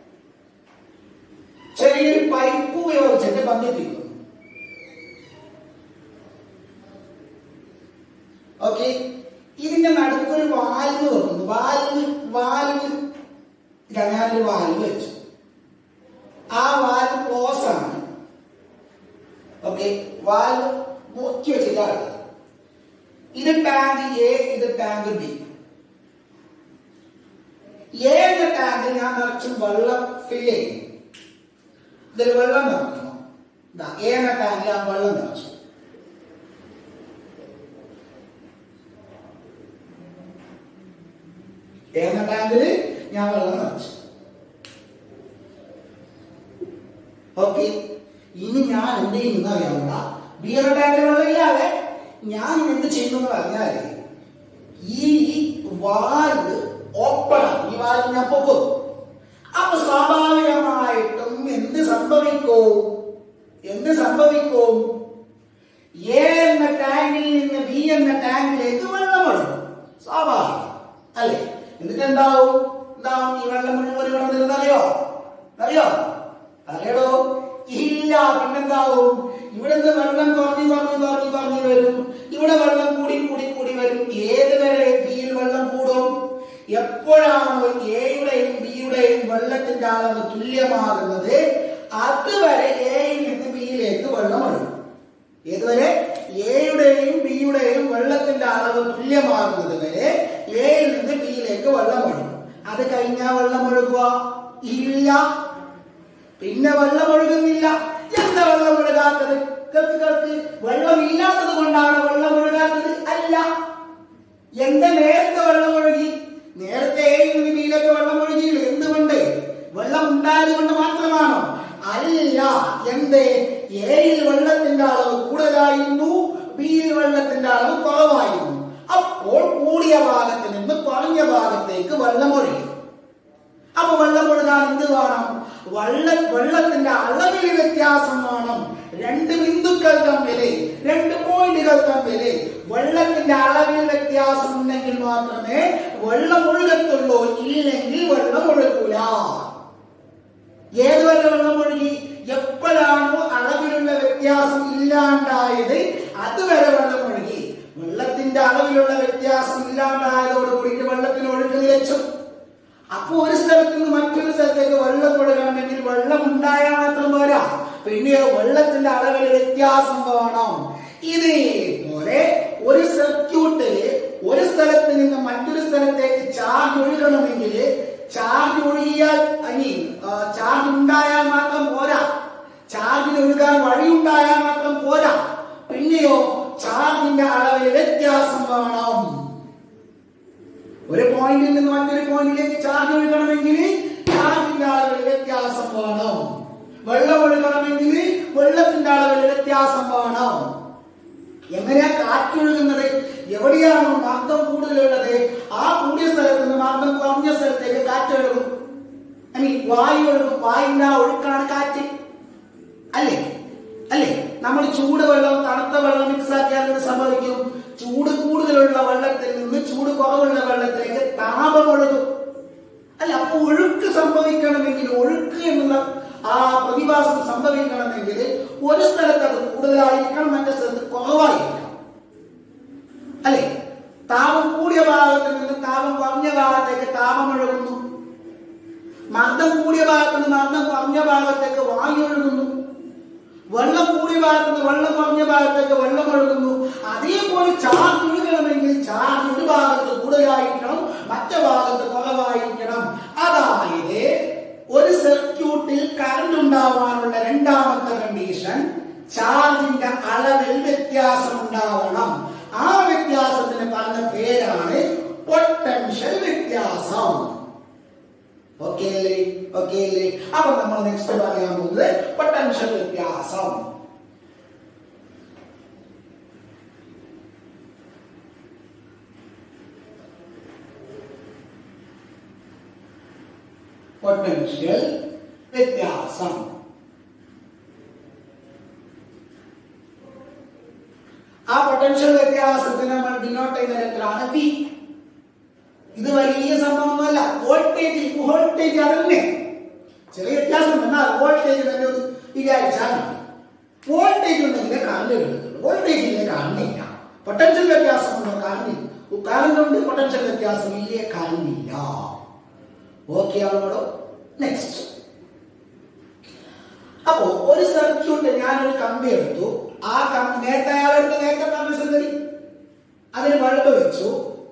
ചെറിയൊരു പൈപ്പ് ഉപയോഗിച്ചിട്ട് ബന്ധിപ്പിക്കുന്നു ഓക്കെ ഇതിന്റെ നടുക്കൊരു വാൽവ് വെക്കുന്നു വാൽവ് വാൽവ് ഇതാ ഞാനൊരു വാൽവ് വെച്ചു ആ വാൽവ് ഹോസ് ആണ് ഓക്കെ വാൽവ് മുക്കി വെച്ചിട്ടാണ് ഇത് ടാങ്ക് എ ഇത് ടാങ്ക് ബി എ എന്ന ടാങ്കിൽ ഞാൻ നിറച്ചും വെള്ളം ഫില്ല് ചെയ്യും ഇതിൽ വെള്ളം നിറയ്ക്കണം ദാ എ എന്ന ടാങ്കിൽ ഞാൻ വെള്ളം നിറച്ചു എ എന്ന ടാങ്കിൽ ഞാൻ വെള്ളം നിറച്ചു ഓക്കെ ഇനി ഞാൻ എന്ത് ചെയ്യുന്ന അറിയാവുന്ന ബി എന്ന ടാങ്കിൽ വെള്ളമില്ലാതെ ഞാൻ എന്ത് ചെയ്യുന്നു എന്ന് പറഞ്ഞാല് ഈ വാൽവ് ഓപ്പൺ ഈ വാൽവ് ഞാൻ പൊക്കും അപ്പൊ സ്വാഭാവികമായിട്ടും എന്ത് സംഭവിക്കും എന്ത് സംഭവിക്കും എ എന്ന ടാങ്കിൽ നിന്ന് ബി എന്ന ടാങ്കിലേക്ക് വെള്ളം ഒഴുകും സ്വാഭാവികം അല്ലേ എന്നിട്ട് എന്താവും എന്താവും ഈ വെള്ളം മുഴുവൻ ഇവിടെ നിന്നത് അറിയോ അറിയോ അറിയടോ ഇല്ല പിന്നെന്താവും ഇവിടെ നിന്ന് വെള്ളം കുറഞ്ഞു കുറഞ്ഞു കുറഞ്ഞു കുറഞ്ഞു വരും ഇവിടെ വെള്ളം കൂടി കൂടി കൂടി വരും ഏത് വരെ ബിയിൽ വെള്ളം കൂടും എപ്പോഴാണോ എയുടെയും ബിയുടെയും വെള്ളത്തിന്റെ അളവ് തുല്യമാകുന്നത് അതുവരെ എയിൽ നിന്ന് ബിയിലേക്ക് വെള്ളം ഒഴുകും ഏതുവരെ എയുടെയും ബിയുടെയും വെള്ളത്തിന്റെ അളവ് തുല്യമാകുന്നത് വരെ എയിൽ നിന്ന് ബിയിലേക്ക് വെള്ളം ഒഴുകും അത് കഴിഞ്ഞാൽ വെള്ളം ഒഴുകുക ഇല്ല പിന്നെ വെള്ളം ഒഴുകുന്നില്ല എന്താ വെള്ളം ഒഴുകാത്തത് കേൾക്ക് കേൾക്ക് വെള്ളം ഇല്ലാത്തത് കൊണ്ടാണ് വെള്ളം ഒഴുകാത്തത് അല്ല എന്റെ നേരത്തെ വെള്ളം ഒഴുകി നേരത്തെ എയിൽ നിന്ന് ബിയിലേക്ക് വെള്ളം ഒഴുകിയില്ല എന്തുകൊണ്ട് വെള്ളം ഉണ്ടായത് കൊണ്ട് മാത്രമാണോ അല്ല എന്തേ എയിൽ വെള്ളത്തിന്റെ അളവ് കൂടുതലായിരുന്നു ബിയിൽ വെള്ളത്തിന്റെ അളവ് കുറവായിരുന്നു അപ്പോൾ കൂടിയ ഭാഗത്ത് നിന്ന് കുറഞ്ഞ ഭാഗത്തേക്ക് വെള്ളം ഒഴുകി അപ്പൊ വെള്ളം ഒഴുകാൻ എന്ത് വേണം വെള്ള വെള്ളത്തിന്റെ അളവിൽ വ്യത്യാസം വേണം രണ്ട് ബിന്ദുക്കൾ തമ്മിൽ രണ്ട് പോയിന്റുകൾ തമ്മിൽ വെള്ളത്തിന്റെ അളവിൽ വ്യത്യാസം ഉണ്ടെങ്കിൽ മാത്രമേ വെള്ളം ഒഴുകത്തുള്ളൂ ഇല്ലെങ്കിൽ വെള്ളം ഒഴുകൂല ഏതുവരെ വെള്ളം ഒഴുകി എപ്പോഴാണോ അളവിലുള്ള വ്യത്യാസം ഇല്ലാണ്ടായത് അതുവരെ വെള്ളം ഒഴുകി വെള്ളത്തിന്റെ അളവിലുള്ള വ്യത്യാസം ഇല്ലാണ്ടായതോട് കൂടിയിട്ട് വെള്ളത്തിന് ഒഴുക്ക് നിലച്ചു അപ്പൊ ഒരു സ്ഥലത്ത് നിന്ന് മറ്റൊരു സ്ഥലത്തേക്ക് വെള്ളം ഒഴുകണമെങ്കിൽ വെള്ളം ഉണ്ടായാൽ മാത്രം പോരാ പിന്നെ വെള്ളത്തിന്റെ അളവിൽ വ്യത്യാസം വേണം ഇതേപോലെ ഒരു സർക്യൂട്ടില് ഒരു സ്ഥലത്ത് നിന്ന് മറ്റൊരു സ്ഥലത്തേക്ക് ചാർജ് ഒഴുകണമെങ്കിൽ ചാർജ് ഒഴുകിയാൽ അനി ചാർജ് ഉണ്ടായാൽ മാത്രം പോരാ ചാർജിന് ഒഴുകാൻ വഴി ഉണ്ടായാൽ മാത്രം പോരാ പിന്നെയോ ചാർജിന്റെ അളവിൽ വ്യത്യാസം വേണം ഒരു പോയിന്റിൽ നിന്ന് മറ്റൊരു പോയിന്റിലേക്ക് ചാർജ് ഒഴുകണമെങ്കിൽ ചാർജിന്റെ അളവിൽ വ്യത്യാസം വേണം വെള്ളം ഒഴുകണമെങ്കിൽ വെള്ളത്തിന്റെ അളവിൽ വ്യത്യാസം വേണം എങ്ങനെയാ കാറ്റൊഴുകുന്നത് എവിടെയാണോ മർദ്ദം കൂടുതലുള്ളത് ആ കൂടിയ സ്ഥലത്ത് നിന്ന് മർദ്ദം കുറഞ്ഞ സ്ഥലത്തേക്ക് കാറ്റൊഴുകും ഐ മീൻ വായു ഒഴുകും വായുവിന്റെ ആ ഒഴുക്കാണ് കാറ്റ് അല്ലേ അല്ലേ നമ്മൾ ചൂട് വെള്ളം തണുത്ത വെള്ളം മിക്സ് ആക്കിയാൽ എന്ത് സംഭവിക്കും ചൂട് കൂടുതലുള്ള വെള്ളത്തിൽ നിന്ന് ചൂട് കുറവുള്ള വെള്ളത്തിലേക്ക് താപം ഒഴുകും അല്ല അപ്പൊ ഒഴുക്ക് സംഭവിക്കണമെങ്കിൽ ഒഴുക്ക് എന്നുള്ള ആ പ്രതിഭാസം സംഭവിക്കണമെങ്കിൽ ഒരു സ്ഥലത്ത് അത് കൂടുതലായിരിക്കണം മറ്റേ സ്ഥലത്ത് കുറവായിരിക്കണം അല്ലെ താപം കൂടിയ ഭാഗത്ത് നിന്ന് താപം കുറഞ്ഞ ഭാഗത്തേക്ക് താപം ഒഴുകുന്നു മർദ്ദം കൂടിയ ഭാഗത്ത് നിന്ന് മർദ്ദം കുറഞ്ഞ ഭാഗത്തേക്ക് വായു ഒഴുകുന്നു വെള്ളം കൂടിയ ഭാഗത്ത് നിന്ന് വെള്ളം കുറഞ്ഞ ഭാഗത്തേക്ക് വെള്ളം ഒഴുകുന്നു അതേപോലെ ചാർജ് ഒഴുകണമെങ്കിൽ ചാർജ് ഒരു ഭാഗത്ത് കൂടുതലായിരിക്കണം മറ്റേ ഭാഗത്ത് കുറവായിരിക്കണം അതായത് ഒരു സർക്യൂട്ടിൽ കറണ്ട് ഉണ്ടാവാനുള്ള രണ്ടാമത്തെ കണ്ടീഷൻ ചാർജിന്റെ അളവിൽ വ്യത്യാസം ഉണ്ടാവണം ആ വ്യത്യാസത്തിന് പറഞ്ഞ പേരാണ് പൊട്ടൻഷ്യൽ വ്യത്യാസം ഓക്കെ അല്ലേ ഓക്കെ അല്ലേ അപ്പൊ നമ്മൾ നെക്സ്റ്റ് പറയാൻ പോകുന്നത് പൊട്ടൻഷ്യൽ വ്യത്യാസം പൊട്ടൻഷ്യൽ വ്യത്യാസം ആ പൊട്ടൻഷ്യൽ വ്യത്യാസത്തിന് നമ്മൾ ഡിനോട്ട് ചെയ്യുന്ന ലെറ്ററാണ് പി ഇത് വലിയ സംഭവമല്ല വോൾട്ടേജ് വോൾട്ടേജ് അതന്നെ ചെറിയ വ്യത്യാസം എന്നാൽ വോൾട്ടേജ് തന്നെ ഒരു വിചാരിച്ചാൽ മതി വോൾട്ടേജ് ഉണ്ടെങ്കിൽ കറണ്ട് കിട്ടുള്ളൂ വോൾട്ടേജ് ഇല്ലേ കാണില്ല പൊട്ടൻഷ്യൽ വ്യത്യാസം ഉണ്ടോ കാണില്ല കറണ്ട് ഉണ്ട് പൊട്ടൻഷ്യൽ വ്യത്യാസം ഇല്ലേ കാണില്ല ഓക്കെ ആണോടോ നെക്സ്റ്റ് അപ്പോ ഒരു സർക്യൂട്ട് ഞാനൊരു കമ്പി എടുത്തു ആ കമ്പി നേരത്തെ അയാളെടുത്ത് നേരത്തെ പറഞ്ഞ സംഗതി അതിന് ബൾബ് വെച്ചു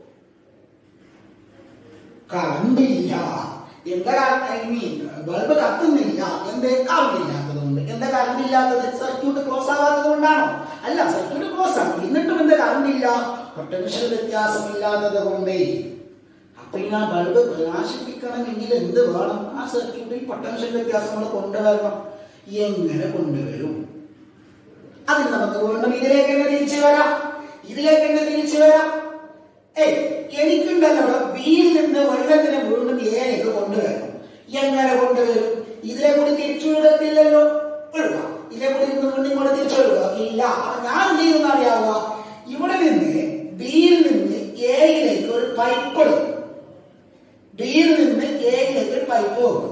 കറണ്ട് ഇല്ല എന്താ ഐ മീൻ ബൾബ് കത്തുന്നില്ല എന്തേ കറണ്ട് ഇല്ലാത്തതുകൊണ്ട് എന്താ കറണ്ട് ഇല്ലാത്തത് സർക്യൂട്ട് ക്ലോസ് ആവാത്തത് കൊണ്ടാണോ അല്ല സർക്യൂട്ട് ക്ലോസ് ആണ് എന്നിട്ടും എന്താ കറണ്ട് ഇല്ല പൊട്ടൻഷ്യൽ വ്യത്യാസം ഇല്ലാത്തത് കൊണ്ടേ അപ്പൊ ഇനി ആ ബൾബ് പ്രകാശിപ്പിക്കണമെങ്കിൽ എന്ത് വേണം ആ സർക്യൂട്ടിൽ പൊട്ടൻഷ്യൽ വ്യത്യാസങ്ങൾ കൊണ്ടുവരണം എങ്ങനെ കൊണ്ടുവരും അതിന് നമുക്ക് വീണ്ടും ഇതിലേക്ക് തന്നെ തിരിച്ചു വരാം ഇതിലേക്ക് തന്നെ തിരിച്ചു വരാം ഏയ് എനിക്കുണ്ടല്ലോ ഇവിടെ ബിയിൽ നിന്ന് വെള്ളത്തിന് വീണ്ടും ഏലേക്ക് കൊണ്ടുവരണം എങ്ങനെ കൊണ്ടുവരും ഇതിലെ കൂടി തിരിച്ചു വിടത്തില്ലല്ലോ ഒഴുക ഇതിലെ കൂടി നിന്ന് വീണ്ടും ഇങ്ങോട്ട് തിരിച്ചു ഒഴുക ഇല്ല അപ്പൊ ഞാൻ എന്ത് ചെയ്യുന്ന അറിയാവുക ഇവിടെ നിന്ന് ബിയിൽ നിന്ന് എയിലേക്ക് ഒരു പൈപ്പ് എടുക്കും ബിയിൽ നിന്ന് എയിലേക്ക് ഒരു പൈപ്പ് വെക്കും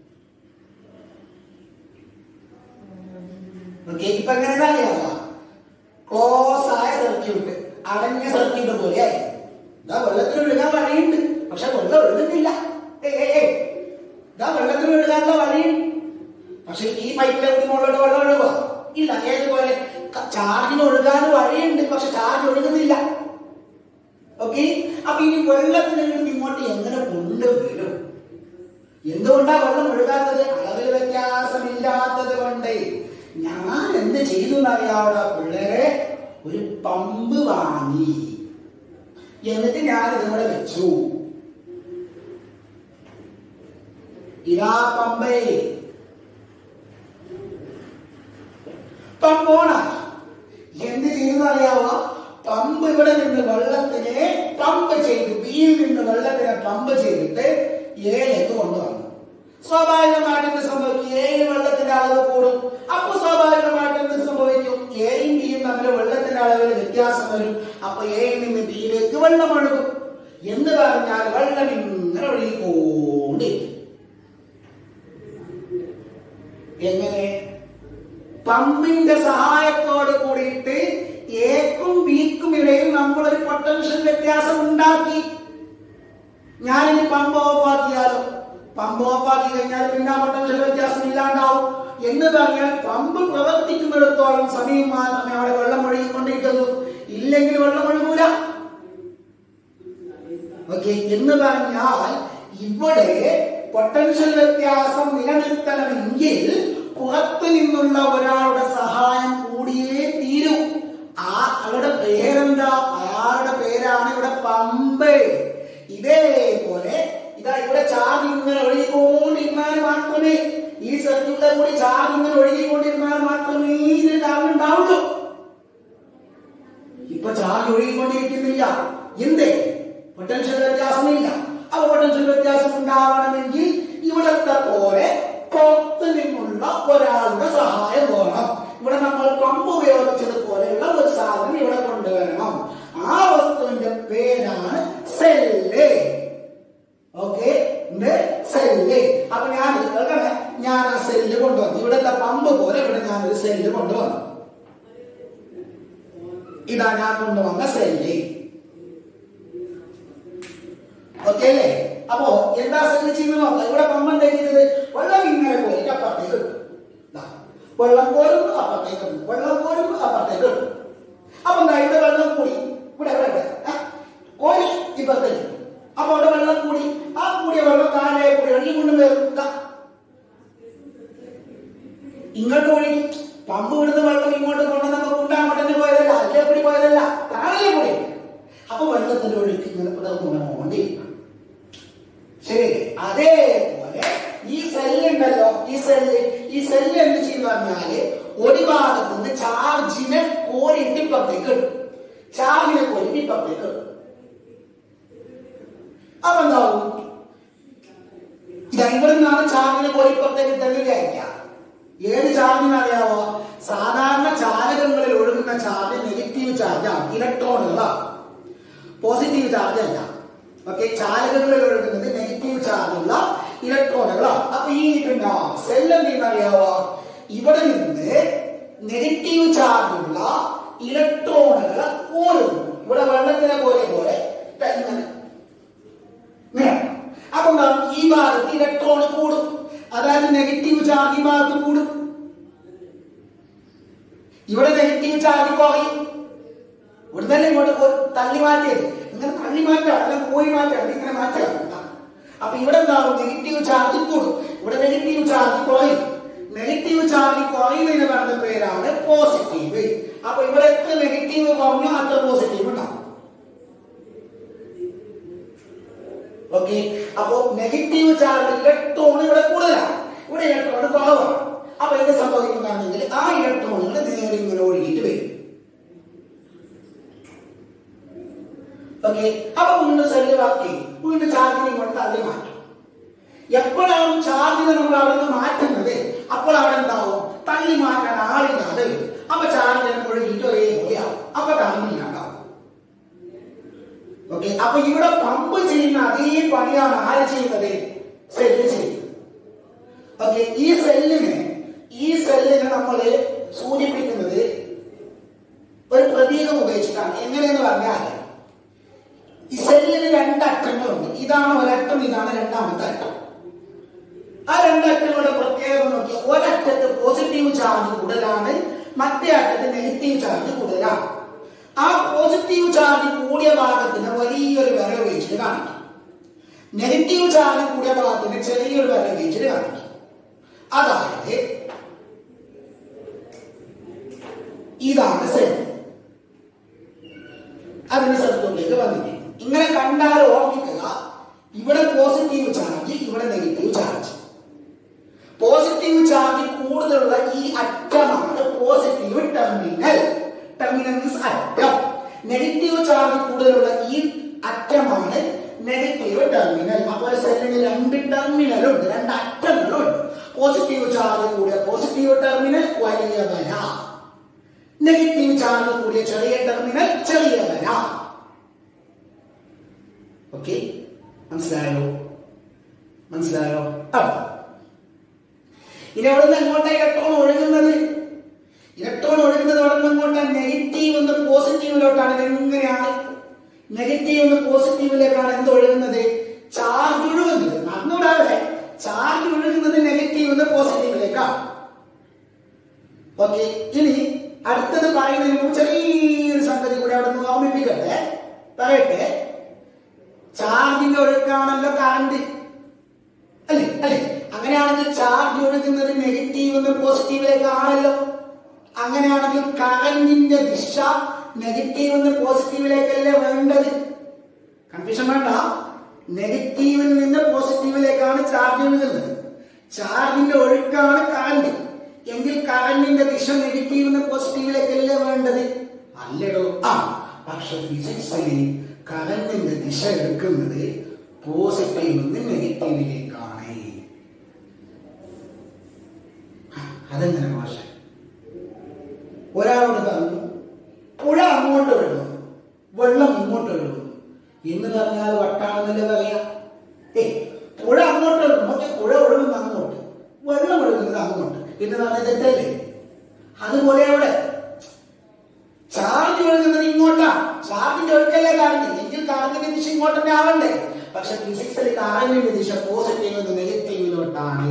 ഓക്കെ ഇപ്പൊ എങ്ങനെ അറിയാവുക ക്ലോസ് ആയ സർക്യൂട്ട് അടഞ്ഞ സർക്യൂട്ട് പോലെയായി ഇതാ വെള്ളത്തിൽ ഒഴുകാൻ വഴിയുണ്ട് പക്ഷെ വെള്ളം ഒഴുകുന്നില്ല ഏയ് ഏയ് ഏയ്. ഇതാ വെള്ളത്തിൽ ഒഴുകാനുള്ള വഴിയുണ്ട് പക്ഷെ ഈ പൈപ്പിലെ കൂടി മുകളിലോട്ട് വെള്ളം ഒഴുകുക ഇല്ല ഏതുപോലെ ക- ചാർജിന് ഒഴുകാൻ വഴിയുണ്ട് പക്ഷെ ചാർജ് ഒഴുകുന്നില്ല ഓക്കെ അപ്പൊ ഈ വെള്ളത്തിന് നിന്ന് ഇങ്ങോട്ട് എങ്ങനെ കൊണ്ടുവരും എന്തുകൊണ്ടാ വെള്ളം ഒഴുകാത്തത് അളവിൽ വ്യത്യാസമില്ലാത്തത് കൊണ്ട് ഞാൻ എന്ത് ചെയ്തു എന്നറിയാവുന്ന പിള്ളേരെ ഒരു പമ്പ് വാങ്ങി എന്നിട്ട് ഞാൻ ഇതിവിടെ വെച്ചു ഇതാ പമ്പേ പമ്പോണാക്കി എന്ത് ചെയ്യുന്ന അറിയാവോ പമ്പ് ഇവിടെ നിന്ന് വെള്ളത്തിനെ പമ്പ് ചെയ്ത് ബിയിൽ നിന്ന് വെള്ളത്തിനെ പമ്പ് ചെയ്തിട്ട് ഏലേക്ക് കൊണ്ടുവന്നു സ്വാഭാവികമായിട്ട് എന്ത് സംഭവിക്കും ഏഴ് വെള്ളത്തിന്റെ അളവ് കൂടും അപ്പൊ സ്വാഭാവികമായിട്ട് എന്ത് സംഭവിക്കും എയും ബിയും തമ്മിൽ വെള്ളത്തിന്റെ അളവിൽ വ്യത്യാസം വരും അപ്പൊ എയിൽ നിന്ന് ബിയിലേക്ക് വെള്ളം ഒഴുകും എന്ന് പറഞ്ഞാൽ വെള്ളം ഇങ്ങനെ ഒഴുകിക്കൊണ്ടിരിക്കും എങ്ങനെ പമ്പിന്റെ സഹായത്തോട് കൂടിയിട്ട് എക്കും ബിക്കും ഇടയിൽ നമ്മളൊരു പൊട്ടൻഷ്യൽ വ്യത്യാസം ഉണ്ടാക്കി ഞാനിനി പമ്പ് ഓഫ് ആക്കിയാലോ പമ്പ് ഓഫ് ആക്കി കഴിഞ്ഞാൽ പിന്നെ ആ പൊട്ടൻഷ്യൽ വ്യത്യാസം ഇല്ലാണ്ടാവും എന്ന് പറഞ്ഞാൽ പമ്പ് പ്രവർത്തിക്കുന്നിടത്തോളം സമയം മാത്രമേ അവിടെ വെള്ളം ഒഴുകിക്കൊണ്ടിരിക്കുന്നു ഇല്ലെങ്കിൽ വെള്ളം ഒഴുകൂല ഓക്കെ എന്ന് പറഞ്ഞാൽ ഇവിടെ പൊട്ടൻഷ്യൽ വ്യത്യാസം നിലനിർത്തണമെങ്കിൽ പുറത്തു നിന്നുള്ള ഒരാളുടെ സഹായം കൂടിയേ തീരൂ ആ അവരുടെ പേരെന്താ അയാളുടെ പേരാണ് ഇവിടെ പമ്പ് ഇതേപോലെ ഇതാ ഇവിടെ ചാർജ് ഇങ്ങനെ ഒഴുകിക്കൊണ്ടിരുന്നാൽ മാത്രമേ ഈ സർക്യൂട്ടിലെ കൂടി ചാർജ് ഇങ്ങനെ ഒഴുകിക്കൊണ്ടിരുന്നാൽ മാത്രമേ ഇതിന് കാരണം ഉണ്ടാവുള്ളൂ ഇപ്പൊ ചാർജ് ഒഴുകിക്കൊണ്ടിരിക്കുന്നില്ല എന്തേ പൊട്ടൻഷ്യൽ വ്യത്യാസമില്ല അപ്പൊ പൊട്ടൻഷ്യൽ വ്യത്യാസം ഉണ്ടാവണമെങ്കിൽ ഇവിടത്തെ പോലെ പുറത്ത് നിന്നുള്ള ഒരാളുടെ സഹായം വേണം ഇവിടെ നമ്മൾ പമ്പ് ഉപയോഗിച്ചതുപോലെയുള്ള ഒരു സാധനം ഇവിടെ കൊണ്ടുവരണം ആ വസ്തുവിന്റെ പേരാണ് സെല്ല് ഓക്കെ സെല്ല് അപ്പൊ ഞാൻ കേൾക്കണേ ഞാൻ ആ സെല്ല് കൊണ്ടുവന്നു ഇവിടുത്തെ പമ്പ് പോലെ ഇവിടെ ഞാൻ ഒരു സെല്ല് കൊണ്ടുവന്നു ഇതാ ഞാൻ കൊണ്ടുവന്ന സെല്ല് ഓക്കെ അല്ലേ അപ്പോ എന്താ സെല്ല് ചെയ്യുന്നത് നോക്കാം ഇവിടെ പമ്പ് എന്താ ചെയ്തത് വെള്ളം ഇങ്ങനെ പോയിട്ട് അപ്പുറത്തേക്ക് ഇട്ടു. ദാ, വെള്ളം കോരുമ്പോ അപ്പുറത്തേക്ക് ഇട്ടു. വെള്ളം കോരുമ്പോ അപ്പുറത്തേക്ക് ഇട്ടു. അപ്പൊ എന്താ ഇവിടെ വെള്ളം കൂടി ഇവിടെ ഇവിടെ ഇവിടെ ആ, കോരി ഇപ്പുറത്തേക്ക് ഇട്ടു. അപ്പൊ അവിടെ വെള്ളം കൂടി ആ കൂടിയ വെള്ളം താഴെ കൂടി ഒഴുകി കൊണ്ടുവരും ദാ, ഇങ്ങോട്ട് ഒഴുകി പമ്പ് വിടുന്ന വെള്ളം ഇങ്ങോട്ട് കൊണ്ടുവന്നപ്പോ കുണ്ടാമട്ടന് പോയതല്ല അല്ലേ കൂടി പോയതല്ല താഴെ കൂടി അപ്പൊ വെള്ളത്തിന്റെ ഒഴുക്ക് ഇങ്ങനെ തുടർന്നുകൊണ്ടേ ശരി അതേപോലെ ഈ സെല്ലുണ്ടല്ലോ ഈ സെല്ല് ഈ സെല്ല് എന്ത് ചെയ്യുന്ന പറഞ്ഞാല് ഒരു ഭാഗത്ത് നിന്ന് ചാർജിനെ കോരിട്ട് ഇപ്പുറത്തേക്ക് ഇടും ചാർജിനെ കോരിട്ട് ഇപ്പുറത്തേക്ക് ഇടും അപ്പൊ എന്താവും ഇതാ ഇവിടെ നിന്നാണ് ചാർജിനെ കോരി ഇപ്പുറത്തേക്ക് ഇട്ടെന്ന് വിചാരിക്കാം ഏത് ചാർജിന് അറിയാവോ സാധാരണ ചാലകങ്ങളിൽ ഒഴുകുന്ന ചാർജ് നെഗറ്റീവ് ചാർജാണ് ഇലക്ട്രോണുകളാണ് പോസിറ്റീവ് ചാർജ് അല്ല ഓക്കെ ചാലകങ്ങളിൽ ഒഴുകുന്നത് നെഗറ്റീവ് ചാർജുള്ള ഇലക്ട്രോണുകളാണ് അപ്പൊ ഈ ഇട്ടുണ്ടാവും സെൽ എന്തെന്ന് അറിയാവോ ഇവിടെ നിന്ന് നെഗറ്റീവ് ചാർജുള്ള ഇലക്ട്രോണുകളെ കോരുന്നു ഇവിടെ വെള്ളത്തിനെ പോലെ പോലെ ദാ ഇങ്ങനെ ഇങ്ങനെ. അപ്പൊ എന്താ ഈ ഭാഗത്ത് ഇലക്ട്രോൺ കൂടും അതായത് നെഗറ്റീവ് ചാർജ് ഈ ഭാഗത്ത് കൂടും ഇവിടുന്നല്ലേ ഇങ്ങോട്ട് പോ- തള്ളി മാറ്റിയത് ഇങ്ങനെ തള്ളി മാറ്റാം അല്ല പോയി മാറ്റാം ഇങ്ങനെ മാറ്റാം അപ്പൊ ഇവിടെ എന്താവും നെഗറ്റീവ് ചാർജ് കൂടും ഇവിടെ നെഗറ്റീവ് ചാർജ് കുറയും നെഗറ്റീവ് ചാർജ് കുറയുന്നതിന് പറയുന്ന പേരാണ് പോസിറ്റീവ് അപ്പൊ ഇവിടെ എത്ര നെഗറ്റീവ് കുറഞ്ഞോ അത്ര പോസിറ്റീവ് ഉണ്ടാവും ഓക്കെ അപ്പോ നെഗറ്റീവ് ചാർജ് ഇലക്ട്രോൺ ഇവിടെ കൂടുതലാണ് ഇവിടെ ഇലക്ട്രോൺ കുറവാണ് അപ്പൊ എന്ത് സംഭവിക്കുന്നതാണെങ്കിൽ ആ ഇലക്ട്രോണുകൾ നേരെ ഇങ്ങനെ ഒഴുകിയിട്ട് വരും ഓക്കെ അപ്പൊ വീണ്ടും സെല്ല് വർക്ക് ചെയ്യും വീണ്ടും ചാർജിനെ ഇങ്ങോട്ട് തള്ളി മാറ്റും എപ്പോഴാണ് ചാർജിനെ നമ്മൾ അവിടെ നിന്ന് മാറ്റുന്നത് അപ്പോൾ അവിടെ എന്താവും തള്ളി മാറ്റാൻ ആളില്ലാതെ വരും അപ്പൊ ചാർജിനെ ഒഴുകിയിട്ട് ഒരേപോലെയാവും അപ്പൊ കറണ്ടില്ലാണ്ടാവും ഓക്കെ അപ്പൊ ഇവിടെ പമ്പ് ചെയ്യുന്ന അതേ പണിയാണ് ആര് ചെയ്യുന്നത് സെല്ല് ചെയ്യുന്നത് ഓക്കെ ഈ സെല്ലിനെ ഈ സെല്ലിനെ നമ്മൾ സൂചിപ്പിക്കുന്നത് ഒരു പ്രതീകം ഉപയോഗിച്ചിട്ടാണ് എങ്ങനെയെന്ന് പറഞ്ഞാൽ ഈ സെല്ലിന് രണ്ട് അറ്റങ്ങളുണ്ട് ഇതാണ് ഒരറ്റം ഇതാണ് രണ്ടാമത്തെ അറ്റം ആ രണ്ടറ്റങ്ങളുടെ പ്രത്യേകത നോക്കി ഒരറ്റത്ത് പോസിറ്റീവ് ചാർജ് കൂടുതലാണ് മറ്റേ അറ്റത്ത് നെഗറ്റീവ് ചാർജ് കൂടുതലാണ് ആ പോസിറ്റീവ് ചാർജ് കൂടിയ ഭാഗത്തിന് വലിയൊരു വില ഉപയോഗിച്ചിട്ട് കാണിക്കും നെഗറ്റീവ് ചാർജ് കൂടിയ ഭാഗത്തിന് ചെറിയൊരു വില ഉപയോഗിച്ചിട്ട് കാണിക്കും അതായത് ഇതാണ് സെൽ അതിന് സർക്യൂട്ടിലേക്ക് വന്നിരിക്കും ഇങ്ങനെ കണ്ടാൽ ഓർമ്മിക്കുക ഇവിടെ പോസിറ്റീവ് ചാർജ് ഇവിടെ നെഗറ്റീവ് ചാർജ് പോസിറ്റീവ് ചാർജ് കൂടുതലുള്ള ഈ അറ്റമാണ് പോസിറ്റീവ് ടെർമിനൽ ടെർമിനൽ മീൻസ് അറ്റം നെഗറ്റീവ് ചാർജ് കൂടുതലുള്ള ഈ അറ്റമാണ് നെഗറ്റീവ് ടെർമിനൽ അപ്പോൾ സെല്ലിന് രണ്ട് ടെർമിനലുണ്ട് രണ്ട് അറ്റങ്ങളുണ്ട് പോസിറ്റീവ് ചാർജ് കൂടിയ പോസിറ്റീവ് ടെർമിനൽ വലിയ വര നെഗറ്റീവ് ചാർജ് കൂടിയ ചെറിയ ടെർമിനൽ ചെറിയ വര ഓക്കെ മനസ്സിലായോ മനസ്സിലായോ ആ ഇനി അവിടെ നിന്ന് എങ്ങോട്ടാ ഇലക്ട്രോൺ ഒഴുകുന്നത് ഇലക്ട്രോൺ ഒഴുകുന്നത് അവിടെ നിന്ന് എങ്ങോട്ടാണ് നെഗറ്റീവ് എന്ന് പോസിറ്റീവിലോട്ടാണ് ഇത് എങ്ങനെയാണ് നെഗറ്റീവ് എന്ന് പോസിറ്റീവിലേക്കാണ് എന്ത് ഒഴുകുന്നത് ചാർജ് ഒഴുകുന്നത് മറന്നുകൂടാതെ ചാർജ് ഒഴുകുന്നത് നെഗറ്റീവ് എന്ന് പോസിറ്റീവിലേക്കാണ് ഓക്കെ ഇനി അടുത്തത് പറയുന്നതിന് മുമ്പ് ചെറിയൊരു സംഗതി കൂടി അവിടെ നിന്ന് ഓർമ്മിപ്പിക്കട്ടെ പറയട്ടെ ചാർജിന്റെ ഒഴുക്കാണല്ലോ കറണ്ട് അല്ലേ അല്ലേ അങ്ങനെയാണെങ്കിൽ ചാർജ് ഒഴുകുന്നത് നെഗറ്റീവ് എന്ന് പോസിറ്റീവിലേക്കാണല്ലോ അങ്ങനെയാണെങ്കിൽ കറന്റിന്റെ ദിശ നെഗറ്റീവ് എന്ന് പോസിറ്റീവിലേക്കല്ലേ വേണ്ടത് കൺഫ്യൂഷൻ വേണ്ട നെഗറ്റീവിൽ നിന്ന് പോസിറ്റീവിലേക്കാണ് ചാർജ് ഒഴുകുന്നത് ചാർജിന്റെ ഒഴുക്കാണ് കറണ്ട് എങ്കിൽ കറന്റിന്റെ ദിശ നെഗറ്റീവ് നിന്ന് പോസിറ്റീവിലേക്കല്ലേ വേണ്ടത് അല്ലടോ ആ പക്ഷെ ഫിസിക്സിൽ കറന്റിന്റെ ദിശ എടുക്കുന്നത് പോസിറ്റീവ് നിന്ന് നെഗറ്റീവിലേക്കാണ് അതെങ്ങനെ മാഷ ഒരാളോട് പറഞ്ഞു പുഴ അങ്ങോട്ട് ഒഴുകുന്നു വെള്ളം ഇങ്ങോട്ട് ഒഴുകുന്നു എന്ന് പറഞ്ഞാൽ വട്ടാണെന്നല്ലേ പറയാ ഏ പുഴ അങ്ങോട്ട് ഒഴുകും പക്ഷെ പുഴ ഒഴുകുന്ന അങ്ങോട്ട് വെള്ളം ഒഴുകുന്നത് അങ്ങോട്ട് എന്ന് പറഞ്ഞാൽ തെറ്റല്ലേ അതുപോലെ അവിടെ ചാർജ് ഒഴുകുന്നത് ഇങ്ങോട്ടാ ചാർജിന്റെ ഒഴുക്കല്ലേ കറണ്ട് എങ്കിൽ കറണ്ടിന്റെ ദിശ ഇങ്ങോട്ട് തന്നെ ആവണ്ടേ പക്ഷെ ഫിസിക്സിൽ കറണ്ടിന്റെ ദിശ പോസിറ്റീവ് നിന്ന് നെഗറ്റീവിലോട്ടാണ്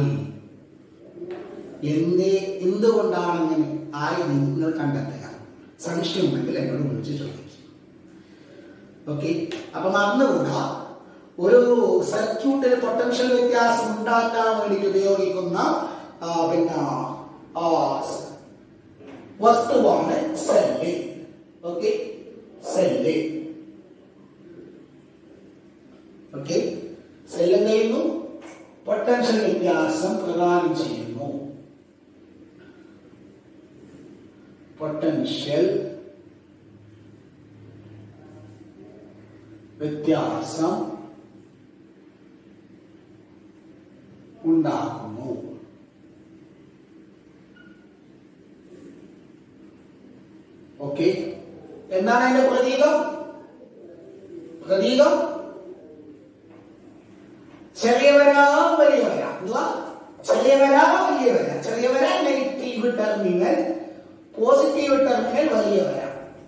എന്തേ എന്തുകൊണ്ടാണ് അങ്ങനെ ആയി നിങ്ങൾ കണ്ടെത്തുക സംശയമുണ്ടെങ്കിൽ എന്നോട് വിളിച്ച് ചോദിക്കും ഓക്കെ അപ്പൊ മറന്നുകൂടാ ഒരു സർക്യൂട്ടിൽ പൊട്ടൻഷ്യൽ വ്യത്യാസം ഉണ്ടാക്കാൻ വേണ്ടിയിട്ട് ഉപയോഗിക്കുന്ന ആ, പിന്നെ ആ, വസ്തുവാണ് cell okay cell okay cell എന്ത് ചെയ്യുന്നു പൊട്ടൻഷ്യൽ വ്യത്യാസം പ്രദാനം ചെയ്യുന്നു പൊട്ടൻഷ്യൽ വ്യത്യാസം ഉണ്ടാക്കുന്നു ഓക്കെ എന്താണ് അതിന്റെ പ്രതീകം പ്രതീകം ചെറിയ വര വലിയ വര എന്തുവാ ചെറിയ വര വലിയ വര ചെറിയ വര നെഗറ്റീവ് ടെർമിനൽ പോസിറ്റീവ് ടെർമിനൽ വലിയ വര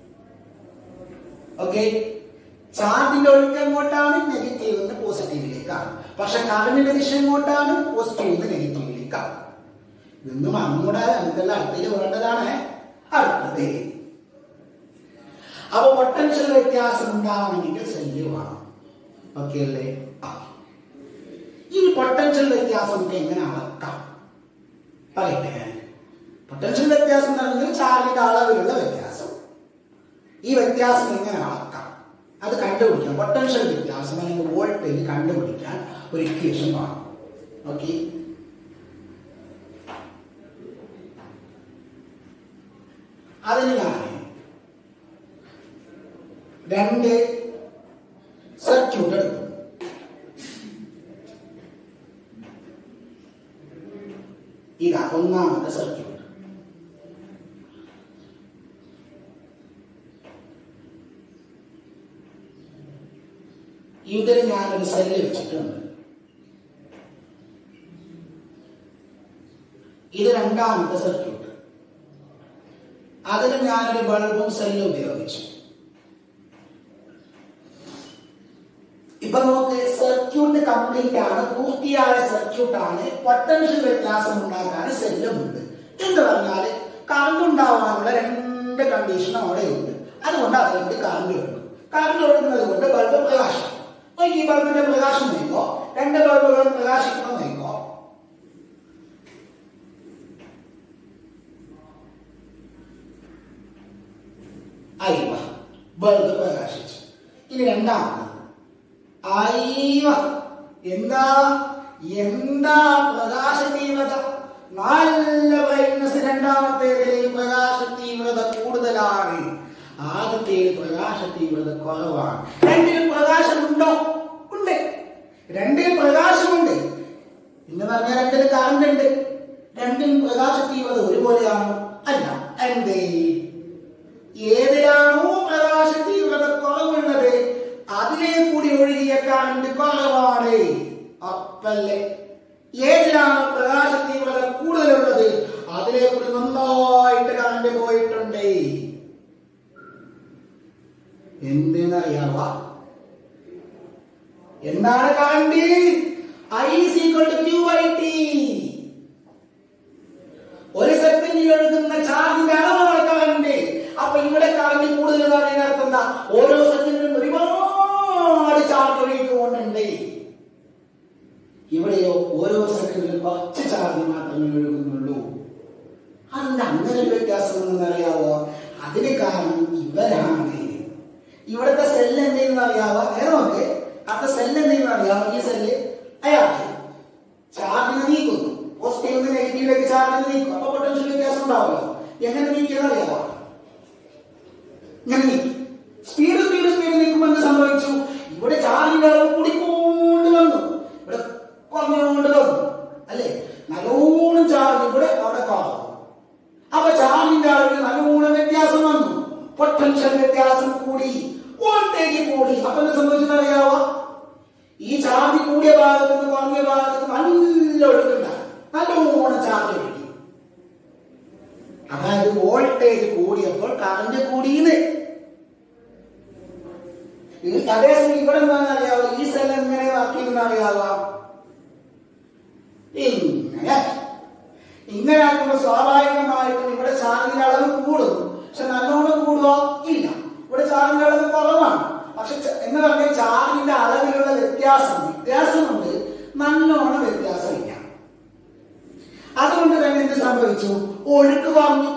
ഓക്കെ ചാർജിന്റെ ഒഴുക്ക് എങ്ങോട്ടാണ് നെഗറ്റീവ് നിന്ന് പോസിറ്റീവിലേക്കാണ് പക്ഷെ കറണ്ടിന്റെ ദിശ എങ്ങോട്ടാണ് പോസിറ്റീവ് നിന്ന് നെഗറ്റീവിലേക്കാണ് ഇതൊന്നും അങ്ങോട്ട് നമുക്കെല്ലാം അടുത്തേക്ക് വേണ്ടതാണ് അടുത്തത് അപ്പൊ പൊട്ടൻഷ്യൽ വ്യത്യാസം ഉണ്ടാവണമെങ്കിൽ സെല്ല് വേണം ഓക്കെ അല്ലേ ആ. ഈ പൊട്ടൻഷ്യൽ വ്യത്യാസം നമുക്ക് എങ്ങനെ അളക്കാം പറയട്ടെ ഞാൻ പൊട്ടൻഷ്യൽ വ്യത്യാസം എന്ന് പറയുന്നത് ചാർജിന്റെ അളവിലുള്ള വ്യത്യാസം ഈ വ്യത്യാസം എങ്ങനെ അളക്കാം അത് കണ്ടുപിടിക്കാം പൊട്ടൻഷ്യൽ വ്യത്യാസം അല്ലെങ്കിൽ വോൾട്ടേജ് കണ്ടുപിടിക്കാൻ ഒരു ഇക്വേഷൻ കാണും ഓക്കെ അതിന് ഞാൻ രണ്ട് സർക്യൂട്ട് എടുക്കും ഇതാ ഒന്നാമത്തെ സർക്യൂട്ട് ഇതിൽ ഞാനൊരു സെല്ല് വെച്ചിട്ടുണ്ട് ഇത് രണ്ടാമത്തെ സർക്യൂട്ട് അതിന് ഞാനൊരു ബൾബും സെല്ലും ഉപയോഗിച്ചു ഇപ്പൊ നമുക്ക് സർക്യൂട്ട് കംപ്ലീറ്റ് ആണ് പൂർത്തിയായ സർക്യൂട്ട് ആണ് പൊട്ടൻഷ്യൽ വ്യത്യാസം ഉണ്ടാക്കാൻ സെല്ലുമുണ്ട് എന്ന് പറഞ്ഞാല് കറണ്ട് ഉണ്ടാവാനുള്ള രണ്ട് കണ്ടീഷനും അവിടെ ഉണ്ട് അതുകൊണ്ട് അതിലേക്ക് കറണ്ട് ഒഴുകും കറണ്ട് ഒഴുകുന്നത് കൊണ്ട് ബൾബ് പ്രകാശം അപ്പൊ ഈ ബൾബിന്റെ പ്രകാശം നീക്കോ രണ്ട് ബൾബുകൾ പ്രകാശിക്കണം നീക്കോ അയ്യ ബൾബ് പ്രകാശിച്ചു ഇനി രണ്ടാമത് അയ്യ എന്താ എന്താ പ്രകാശ തീവ്രത നല്ല ബ്രൈറ്റ്നസ് രണ്ടാമത്തേതിൽ പ്രകാശ തീവ്രത കൂടുതലാണ് ആദ്യത്തെ പ്രകാശ തീവ്രത കുറവാണ് രണ്ടിലും പ്രകാശമുണ്ടോ ഉണ്ട് രണ്ടിലും പ്രകാശമുണ്ട് എന്ന് പറഞ്ഞാൽ രണ്ടിൽ കറണ്ട് ഉണ്ട് രണ്ടിലും പ്രകാശ തീവ്രത ഒരുപോലെയാണോ അല്ല എന്തേ ഏതിലാണോ പ്രകാശ തീവ്രത കുറവുള്ളത് അതിലെ കൂടി ഒഴുകിയ കറണ്ട് കുറവാണ് അപ്പല്ലേ ഏതിലാണ് പ്രകാശ തീവ്രത കൂടുതലുള്ളത് അതിലെ കൂടി നന്നായിട്ട് കറണ്ട് പോയിട്ടുണ്ട് എന്തെന്നറിയാവ എന്താണ് current I is equal to Q I T ഒരു സെക്കൻഡിൽ ഒഴുകുന്ന ചാർജിന്റെ അളവാണ് കറണ്ട് അപ്പൊ ഇവിടെ കറണ്ട് കൂടുതൽ എന്ന് പറയുന്ന അർത്ഥം എന്താ ഓരോ സെക്കൻഡിലും ഒരുപാട് ചാർജ് ഒഴുകിക്കൊണ്ടുണ്ട് ഇവിടെയോ ഓരോ സെക്കൻഡിലും കുറച്ച് ചാർജ് മാത്രമേ ഒഴുകുന്നുള്ളൂ അതിന്റെ അങ്ങനെ ഒരു വ്യത്യാസം എന്ന് അറിയാവോ അതിന് കാരണം ഇവരാണ് ഇവിടുത്തെ സെല്ല് എന്തെന്ന് അറിയാവോ നേരെ നോക്ക് അപ്പൊ സെല്ല് എന്തെന്ന് അറിയാവോ ഈ സെല്ല് അയാൾക്ക് ചാർജിനെ നീക്കുന്നു പോസിറ്റീവ് നിന്ന് നെഗറ്റീവിലേക്ക് ചാർജിനെ നീക്കും അപ്പൊ പൊട്ടൻഷ്യൽ വ്യത്യാസം ഉണ്ടാവുമല്ലോ എങ്ങനെ നീക്കിയെന്ന് അറിയാവോ ഇങ്ങനെ നീക്കി സ്പീഡ് സ്പീഡ് സ്പീഡ് നീക്കുമ്പോൾ എന്ത് സംഭവിച്ചു ഇവിടെ ചാർജിന്റെ അളവ് കൂടിക്കൊണ്ട് വന്നു ഇവിടെ കുറഞ്ഞുകൊണ്ട് വന്നു അല്ലേ നല്ലോണം ചാർജ് ഇവിടെ അവിടെ കാണും അപ്പൊ ചാർജിന്റെ അളവിൽ നല്ലോണം വ്യത്യാസം വന്നു പൊട്ടൻഷ്യൽ വ്യത്യാസം കൂടി വോൾട്ടേജ് കൂടി അപ്പൊ എന്ത് സംഭവിച്ചെന്ന് അറിയാവോ ഈ ചാർജ് കൂടിയ ഭാഗത്ത് നിന്ന് കുറഞ്ഞ ഭാഗത്ത് നല്ല ഒഴുക്കുണ്ടാകും നല്ലോണം ചാർജ് കിട്ടി അതായത് വോൾട്ടേജ് കൂടിയപ്പോൾ കറണ്ട് കൂടിയത് ഈ അതേസമയം ഇവിടെ എന്താണെന്ന് അറിയാവോ ഈ സെൽ എങ്ങനെ വർക്ക് ചെയ്യുന്ന അറിയാവോ ഇങ്ങനെ ഇങ്ങനെ ആക്കുമ്പോൾ സ്വാഭാവികമായിട്ടും ഇവിടെ ചാർജിന്റെ അളവ് കൂടും പക്ഷെ നല്ലോണം കൂടുവോ ഇല്ല ഇവിടെ ചാർജിന്റെ അളവ് കുറവാണ് പക്ഷെ ച- എന്ന് പറഞ്ഞാൽ ചാർജിന്റെ അളവിലുള്ള വ്യത്യാസം വ്യത്യാസമുണ്ട് നല്ലോണം വ്യത്യാസമില്ല അതുകൊണ്ട് തന്നെ എന്ത് സംഭവിച്ചു ഒഴുക്ക് കുറഞ്ഞു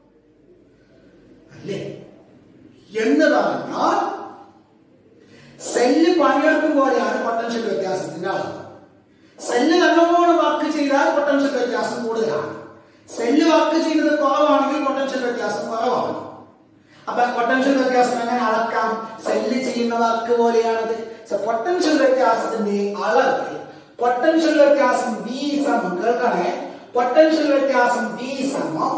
അല്ലേ എന്ന് പറഞ്ഞാൽ സെല്ല് പണിയെടുക്കും പോലെയാണ് പൊട്ടൻഷ്യൽ വ്യത്യാസത്തിന്റെ അളവ് സെല്ല് നല്ലോണം വർക്ക് ചെയ്താൽ പൊട്ടൻഷ്യൽ വ്യത്യാസം കൂടുതലാണ് സെല്ല് വർക്ക് ചെയ്യുന്നത് കുറവാണെങ്കിൽ പൊട്ടൻഷ്യൽ വ്യത്യാസം കുറവാണ് അപ്പൊ പൊട്ടൻഷ്യൽ വ്യത്യാസം എങ്ങനെ അളക്കാം സെല്ല് ചെയ്യുന്ന വർക്ക് പോലെയാണത് പൊട്ടൻഷ്യൽ വ്യത്യാസത്തിന്റെ അളവ് പൊട്ടൻഷ്യൽ വ്യത്യാസം വി സമം കേൾക്കണേ പൊട്ടൻഷ്യൽ വ്യത്യാസം വി സമം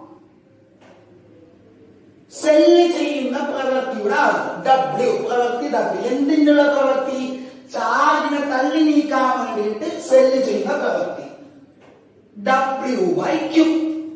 സെല്ല് ചെയ്യുന്ന പ്രവൃത്തിയുടെ അളവ് ഡബ്ല്യു പ്രവൃത്തി ഡബ്ല്യു എന്തിനുള്ള പ്രവൃത്തി ചാർജിനെ തള്ളി നീക്കാൻ വേണ്ടിയിട്ട് സെല്ല് ചെയ്യുന്ന പ്രവൃത്തി ഡബ്ല്യു ബൈ ക്യൂ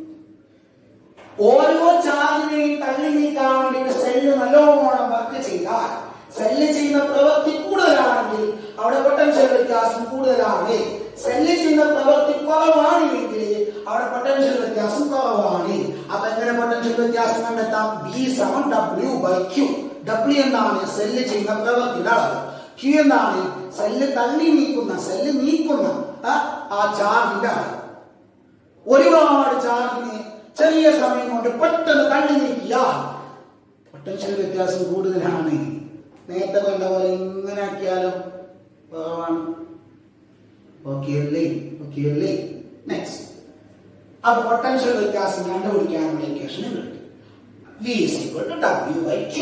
ഓരോ ചാർജിനെയും തള്ളി നീക്കാൻ വേണ്ടിയിട്ട് സെല്ല് നല്ലോണം വർക്ക് ചെയ്താൽ സെല്ല് ചെയ്യുന്ന പ്രവൃത്തി കൂടുതലാണെങ്കിൽ അവിടെ പൊട്ടൻഷ്യൽ വ്യത്യാസം കൂടുതലാണ് സെല്ല് ചെയ്യുന്ന പ്രവൃത്തി കുറവാണെങ്കിൽ അവിടെ പൊട്ടൻഷ്യൽ വ്യത്യാസം കുറവാണ് അപ്പൊ എങ്ങനെ പൊട്ടൻഷ്യൽ വ്യത്യാസം കണ്ടെത്താം ബി സമം ഡബ്ല്യു ബൈ ക്യൂ ഡബ്ല്യു എന്താണ് സെല്ല് ചെയ്യുന്ന പ്രവൃത്തിയുടെ അളവ് ക്യൂ എന്താണ് സെല്ല് തള്ളി നീക്കുന്ന സെല്ല് നീക്കുന്ന ആ, ആ ചാർജിന്റെ അളവ് ഒരുപാട് ചാർജിനെ ചെറിയ സമയം കൊണ്ട് പെട്ടെന്ന് തള്ളി നീക്കിയാൽ പൊട്ടൻഷ്യൽ വ്യത്യാസം കൂടുതലാണ് നേരത്തെ കണ്ട പോലെ ഇങ്ങനെ ആക്കിയാലോ കുറവാണ് ഓക്കെ അല്ലേ ഓക്കെ അല്ലേ നെക്സ്റ്റ് അപ്പൊ പൊട്ടൻഷ്യൽ വ്യത്യാസം കണ്ടുപിടിക്കാനുള്ള ഇക്വേഷൻ കിട്ടും V is equal to W by Q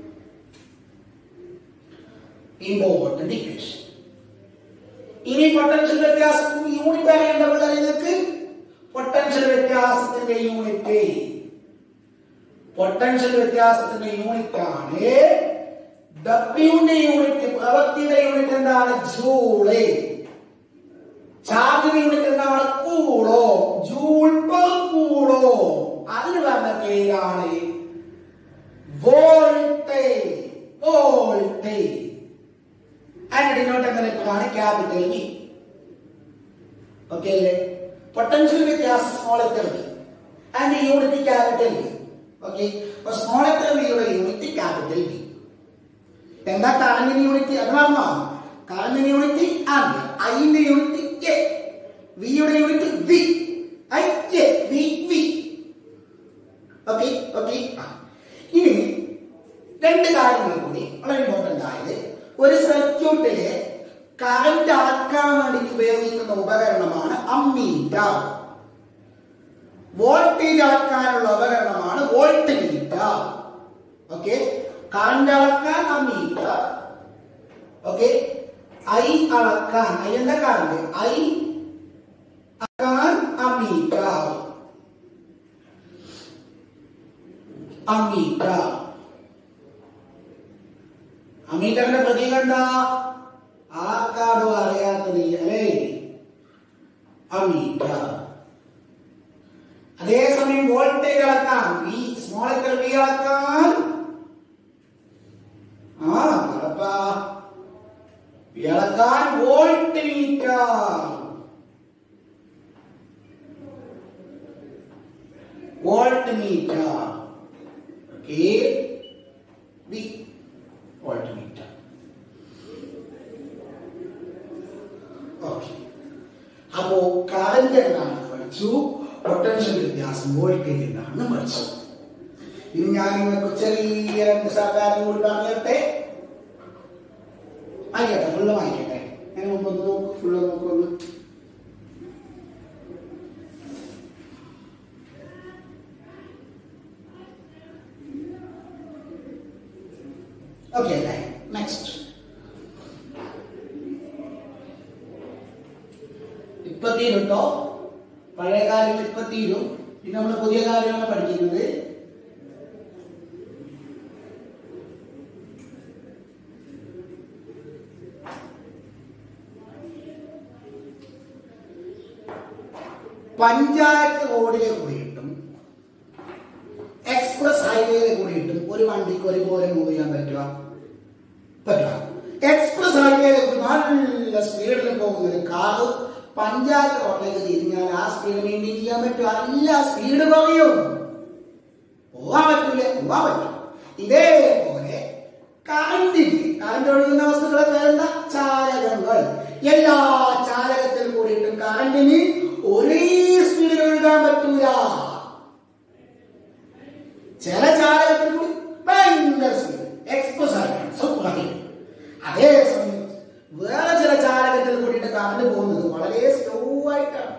important equation ഇനി പൊട്ടൻഷ്യൽ വ്യത്യാസം യൂണിറ്റ് അറിയേണ്ട പിള്ളേർ നിങ്ങൾക്ക് പൊട്ടൻഷ്യൽ വ്യത്യാസത്തിന്റെ യൂണിറ്റ് പൊട്ടൻഷ്യൽ വ്യത്യാസത്തിന്റെ യൂണിറ്റ് ആണ് ഡബ്ല്യുന്റെ യൂണിറ്റ് പ്രവൃത്തിയുടെ യൂണിറ്റ് എന്താണ് ജൂള് ചാർജിന്റെ യൂണിറ്റ് എന്താണ് കൂളോ ജൂൾ പെർ കൂളോ അതിന് പറഞ്ഞ പേരാണ് വോൾട്ടേജ് വോൾട്ടേജ് അതിന്റെ ഡിനോട്ട് എങ്ങനെ ക്യാപിറ്റൽ വി ഓക്കെ അല്ലേ പൊട്ടൻഷ്യൽ വ്യത്യാസം സ്മോൾ എത്ര V and unit capital V okay അപ്പൊ സ്മോൾ എത്ര വിയുടെ യൂണിറ്റ് ക്യാപിറ്റൽ വി എന്താ കറണ്ടിന്റെ യൂണിറ്റ് അത് മറന്നോ കറണ്ടിന്റെ യൂണിറ്റ് ആംബിയർ ഐന്റെ യൂണിറ്റ് കെ വിയുടെ യൂണിറ്റ് വി ഐ കെ വി വി ഓക്കെ ഓക്കെ ഇനി രണ്ട് കാര്യങ്ങൾ കൂടി വളരെ ഇമ്പോർട്ടന്റ് ആയത് ഒരു സർക്യൂട്ടിലെ കറന്റ് അളക്കാൻ വേണ്ടി ഉപയോഗിക്കുന്ന ഉപകരണമാണ് അമ്മീറ്റർ വോൾട്ടേജ് അളക്കാനുള്ള ഉപകരണമാണ് വോൾട്ട് മീറ്റർ ഓക്കെ കറന്റ് അളക്കാൻ അമ്മീറ്റർ ഓക്കെ ഐ അളക്കാൻ ഐ എന്താ കറന്റ് ഐ അളക്കാൻ അമ്മീറ്റർ അമ്മീറ്റർ അമ്മീറ്ററിന്റെ പ്രതീകം എന്താ ആർക്കാടും അറിയാത്തത് അല്ലേ അമ്മീറ്റർ അതേസമയം വോൾട്ടേജ് അളക്കാൻ വി സ്മോൾ എത്ര വി അളക്കാൻ ആ പറപ്പാ വി അളക്കാൻ volt meter volt meter okay V volt meter okay അപ്പോ കറന്റ് എന്താണെന്ന് പഠിച്ചു പൊട്ടൻഷ്യൽ വ്യത്യാസം വോൾട്ടേജ് എന്താണെന്ന് പഠിച്ചു ഇനി ഞാൻ നിങ്ങൾക്ക് ചെറിയ രണ്ട് സാധാരണ കൂടി പറഞ്ഞിട്ടെ ആയിക്കോട്ടെ ഫുള്ള് വായിക്കട്ടെ ഞാൻ മുമ്പ് ഒന്ന് നോക്ക് ഫുള്ള് നോക്കൊന്ന് ഓക്കെ അല്ലേ നെക്സ്റ്റ് ഇപ്പൊ തീരും കേട്ടോ പഴയ കാര്യങ്ങൾ ഇപ്പൊ തീരും പിന്നെ നമ്മൾ പുതിയ കാര്യമാണ് പഠിക്കുന്നത് പഞ്ചായത്ത് റോഡിലെ കൂടിയിട്ടും എക്സ്പ്രസ് ഹൈവേയിലെ കൂടിയിട്ടും ഒരു വണ്ടിക്ക് ഒരുപോലെ മൂവ് ചെയ്യാൻ പറ്റുക പറ്റുക എക്സ്പ്രസ് ഹൈവേയിലെ കൂടി നല്ല സ്പീഡിൽ പോകുന്ന ഒരു കാറ് പഞ്ചായത്ത് റോഡിലേക്ക് തിരിഞ്ഞാൽ ആ സ്പീഡ് മെയിൻറ്റെയിൻ ചെയ്യാൻ പറ്റുക അല്ല സ്പീഡ് കുറയും പോവാൻ പറ്റൂല പോവാൻ പറ്റും ഇതേപോലെ കറണ്ടിന് കറണ്ട് ഒഴുകുന്ന വസ്തുക്കളെ പേരുന്ന ചാലകങ്ങൾ എല്ലാ ചാലകത്തിൽ കൂടിയിട്ടും കറണ്ടിന് ഒരേ സ്പീഡിൽ ഒഴുകാൻ പറ്റൂല ചില ചാലകത്തിൽ കൂടി ഭയങ്കര സ്പീഡ് എക്സ്പ്രസ് ആയിട്ടാണ് സൂപ്പർ അതേ സമയം വേറെ ചില ചാലകത്തിൽ കൂടിയിട്ട് കറണ്ട് പോകുന്നത് വളരെ സ്ലോ ആയിട്ടാണ്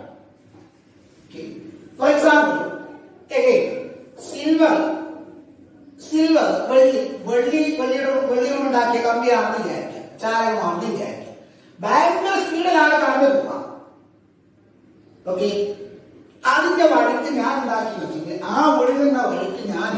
ഫോർ എക്സാമ്പിൾ സിൽവർ സിൽവർ വെള്ളി വെള്ളി വെള്ളിയുടെ വെള്ളി കൊണ്ടുണ്ടാക്കിയ കമ്പിയാണെന്ന് വിചാരിക്കാം ചാലകമാണെന്ന് വിചാരിക്കാം ഭയങ്കര സ്പീഡിലാണ് കറണ്ട് പോവാം ഓക്കെ അതിന്റെ വഴിക്ക് ഞാൻ ഉണ്ടാക്കി വെച്ചിട്ട് ആ ഒഴുകുന്ന വഴിക്ക് ഞാൻ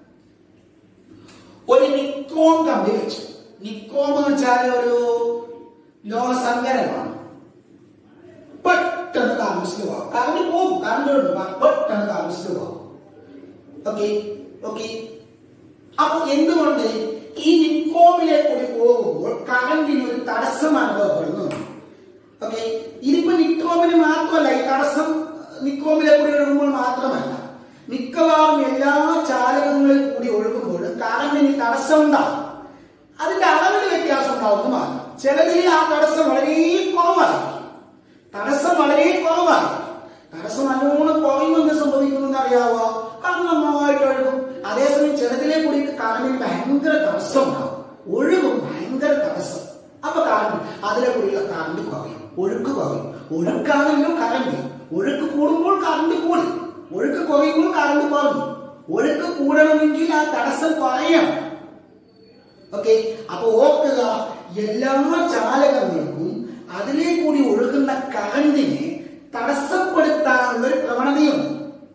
ഒരു നിക്കോം കമ്പി വെച്ചു നിക്കോം എന്ന് വെച്ചാൽ ഒരു ലോഹസങ്കരമാണ് പെട്ടെന്ന് താമസിച്ചു പോകാം കറണ്ട് പോകും കറണ്ട് ഉണ്ട് പെട്ടെന്ന് താമസിച്ചു പോകാം ഓക്കെ ഓക്കെ അപ്പൊ എന്തുകൊണ്ട് ഈ നിക്കോമിലെ കൂടി പോകുമ്പോൾ കറണ്ടിന് ഒരു തടസ്സം അനുഭവപ്പെടുന്നു ഓക്കെ ഇതിപ്പോ നിക്കോമിന് മാത്രമല്ല ഈ തടസ്സം നിക്കോമിലെ കൂടി ഒഴുകുമ്പോൾ മാത്രമല്ല മിക്കവാറും എല്ലാ ചാലകങ്ങളിൽ കൂടി ഒഴുകുമ്പോഴും കറണ്ടിന് തടസ്സമുണ്ടാകും അതിന്റെ അളവിൽ വ്യത്യാസം ഉണ്ടാവുന്നു മാത്രം ചിലതിൽ ആ തടസ്സം വളരെ കുറവായിരിക്കും തടസ്സം വളരെ കുറവായിരിക്കും തടസ്സം നല്ലോണം കുറയുമെന്ന് സംഭവിക്കുമെന്ന് അറിയാവോ കറണ്ട് നന്നായിട്ട് ഒഴുകും അതേസമയം ചിലതിലെ കൂടി കറണ്ടിന് ഭയങ്കര തടസ്സം ഉണ്ടാവും ഒഴുകും ഭയങ്കര തടസ്സം അപ്പൊ കറണ്ട് അതിലെ കൂടിയുള്ള കറണ്ട് കുറയും ഒഴുക്ക് കുറയും ഒഴുക്കാണല്ലോ കറണ്ട് ഒഴുക്ക് കൂടുമ്പോൾ കറണ്ട് കൂടി ഒഴുക്ക് കുറയുമ്പോൾ കറണ്ട് കുറഞ്ഞു ഒഴുക്ക് കൂടണമെങ്കിൽ ആ തടസ്സം കുറയണം ഓക്കെ അപ്പൊ ഓർക്കുക എല്ലാ ചാലകങ്ങൾക്കും അതിലെ കൂടി ഒഴുകുന്ന കറണ്ടിനെ തടസ്സപ്പെടുത്താനുള്ള ഒരു പ്രവണതയുണ്ട്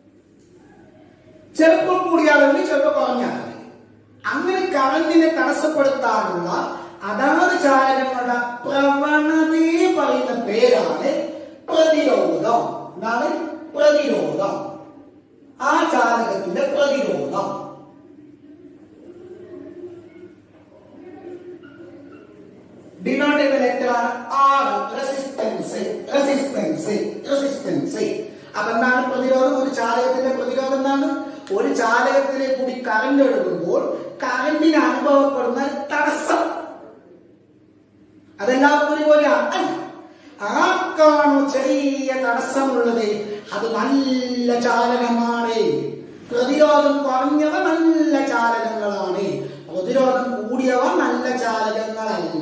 ചിലപ്പോൾ കൂടിയ അളവിൽ ചിലപ്പോൾ കുറഞ്ഞ അളവിൽ അങ്ങനെ കറണ്ടിനെ തടസ്സപ്പെടുത്താനുള്ള അതാത് ചാലകങ്ങളുടെ പ്രവണതയെ പറയുന്ന പേരാണ് പ്രതിരോധം എന്താണ് പ്രതിരോധം ആ ചാലകത്തിന്റെ പ്രതിരോധം ഡിനോട്ട് ലെറ്റർ ആണ് ആർ റെസിസ്റ്റൻസ് റെസിസ്റ്റൻസ് റെസിസ്റ്റൻസ് അപ്പൊ എന്താണ് പ്രതിരോധം ഒരു ചാലകത്തിന്റെ പ്രതിരോധം എന്താണ് ഒരു ചാലകത്തിലെ കൂടി കറണ്ട് ഒഴുകുമ്പോൾ കറണ്ടിന് അനുഭവപ്പെടുന്ന തടസ്സം അതെല്ലാവർക്കും ഒരുപോലെയാണ് അല്ല ആർക്കാണോ ചെറിയ തടസ്സമുള്ളത് അത് നല്ല ചാലകമാണ് പ്രതിരോധം കുറഞ്ഞവ നല്ല ചാലകങ്ങളാണ് പ്രതിരോധം കൂടിയവ നല്ല ചാലകങ്ങളല്ല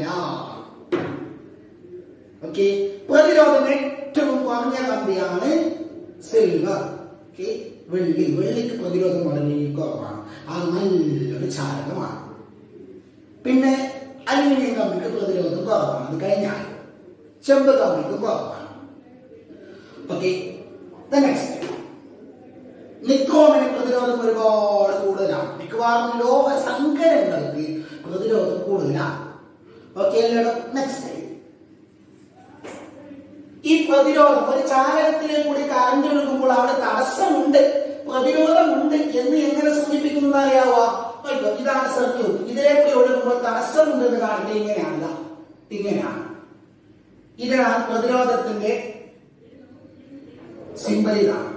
ഓക്കെ പ്രതിരോധം ഏറ്റവും കുറഞ്ഞ കമ്പിയാണ് സിൽവർ ഓക്കെ വെള്ളി വെള്ളിക്ക് പ്രതിരോധം വളരെ കുറവാണ് അത് നല്ലൊരു ചാലകമാണ് പിന്നെ അലുമിനിയം കമ്പിക്ക് പ്രതിരോധം കുറവാണ് അത് കഴിഞ്ഞാൽ ചെമ്പ് കമ്പിക്ക് കുറവാണ് ഓക്കെ നെക്സ്റ്റ് നിക്കോണിന് പ്രതിരോധം ഒരുപാട് കൂടുതലാണ് മിക്കവാറും ലോക സങ്കരങ്ങൾക്ക് പ്രതിരോധം കൂടുതലാണ് ഓക്കെ നെക്സ്റ്റ് ഈ പ്രതിരോധം ഒരു ചാലകത്തിലെ കൂടി കറണ്ട് ഒഴുകുമ്പോൾ അവിടെ തടസ്സമുണ്ട് പ്രതിരോധമുണ്ട് എന്ന് എങ്ങനെ സൂചിപ്പിക്കുന്നത് അറിയാവോ അയ്യോ, ഇതാണ് സർക്യൂട്ട് ഇതിലെ കൂടി ഒഴുകുമ്പോൾ തടസ്സമുണ്ടെന്ന് കാണിക്കുന്നത് ഇങ്ങനെയാണ് ദാ. ഇങ്ങനെയാണ് ഇതിനാണ് പ്രതിരോധത്തിന്റെ സിമ്പൽ ഇതാണ്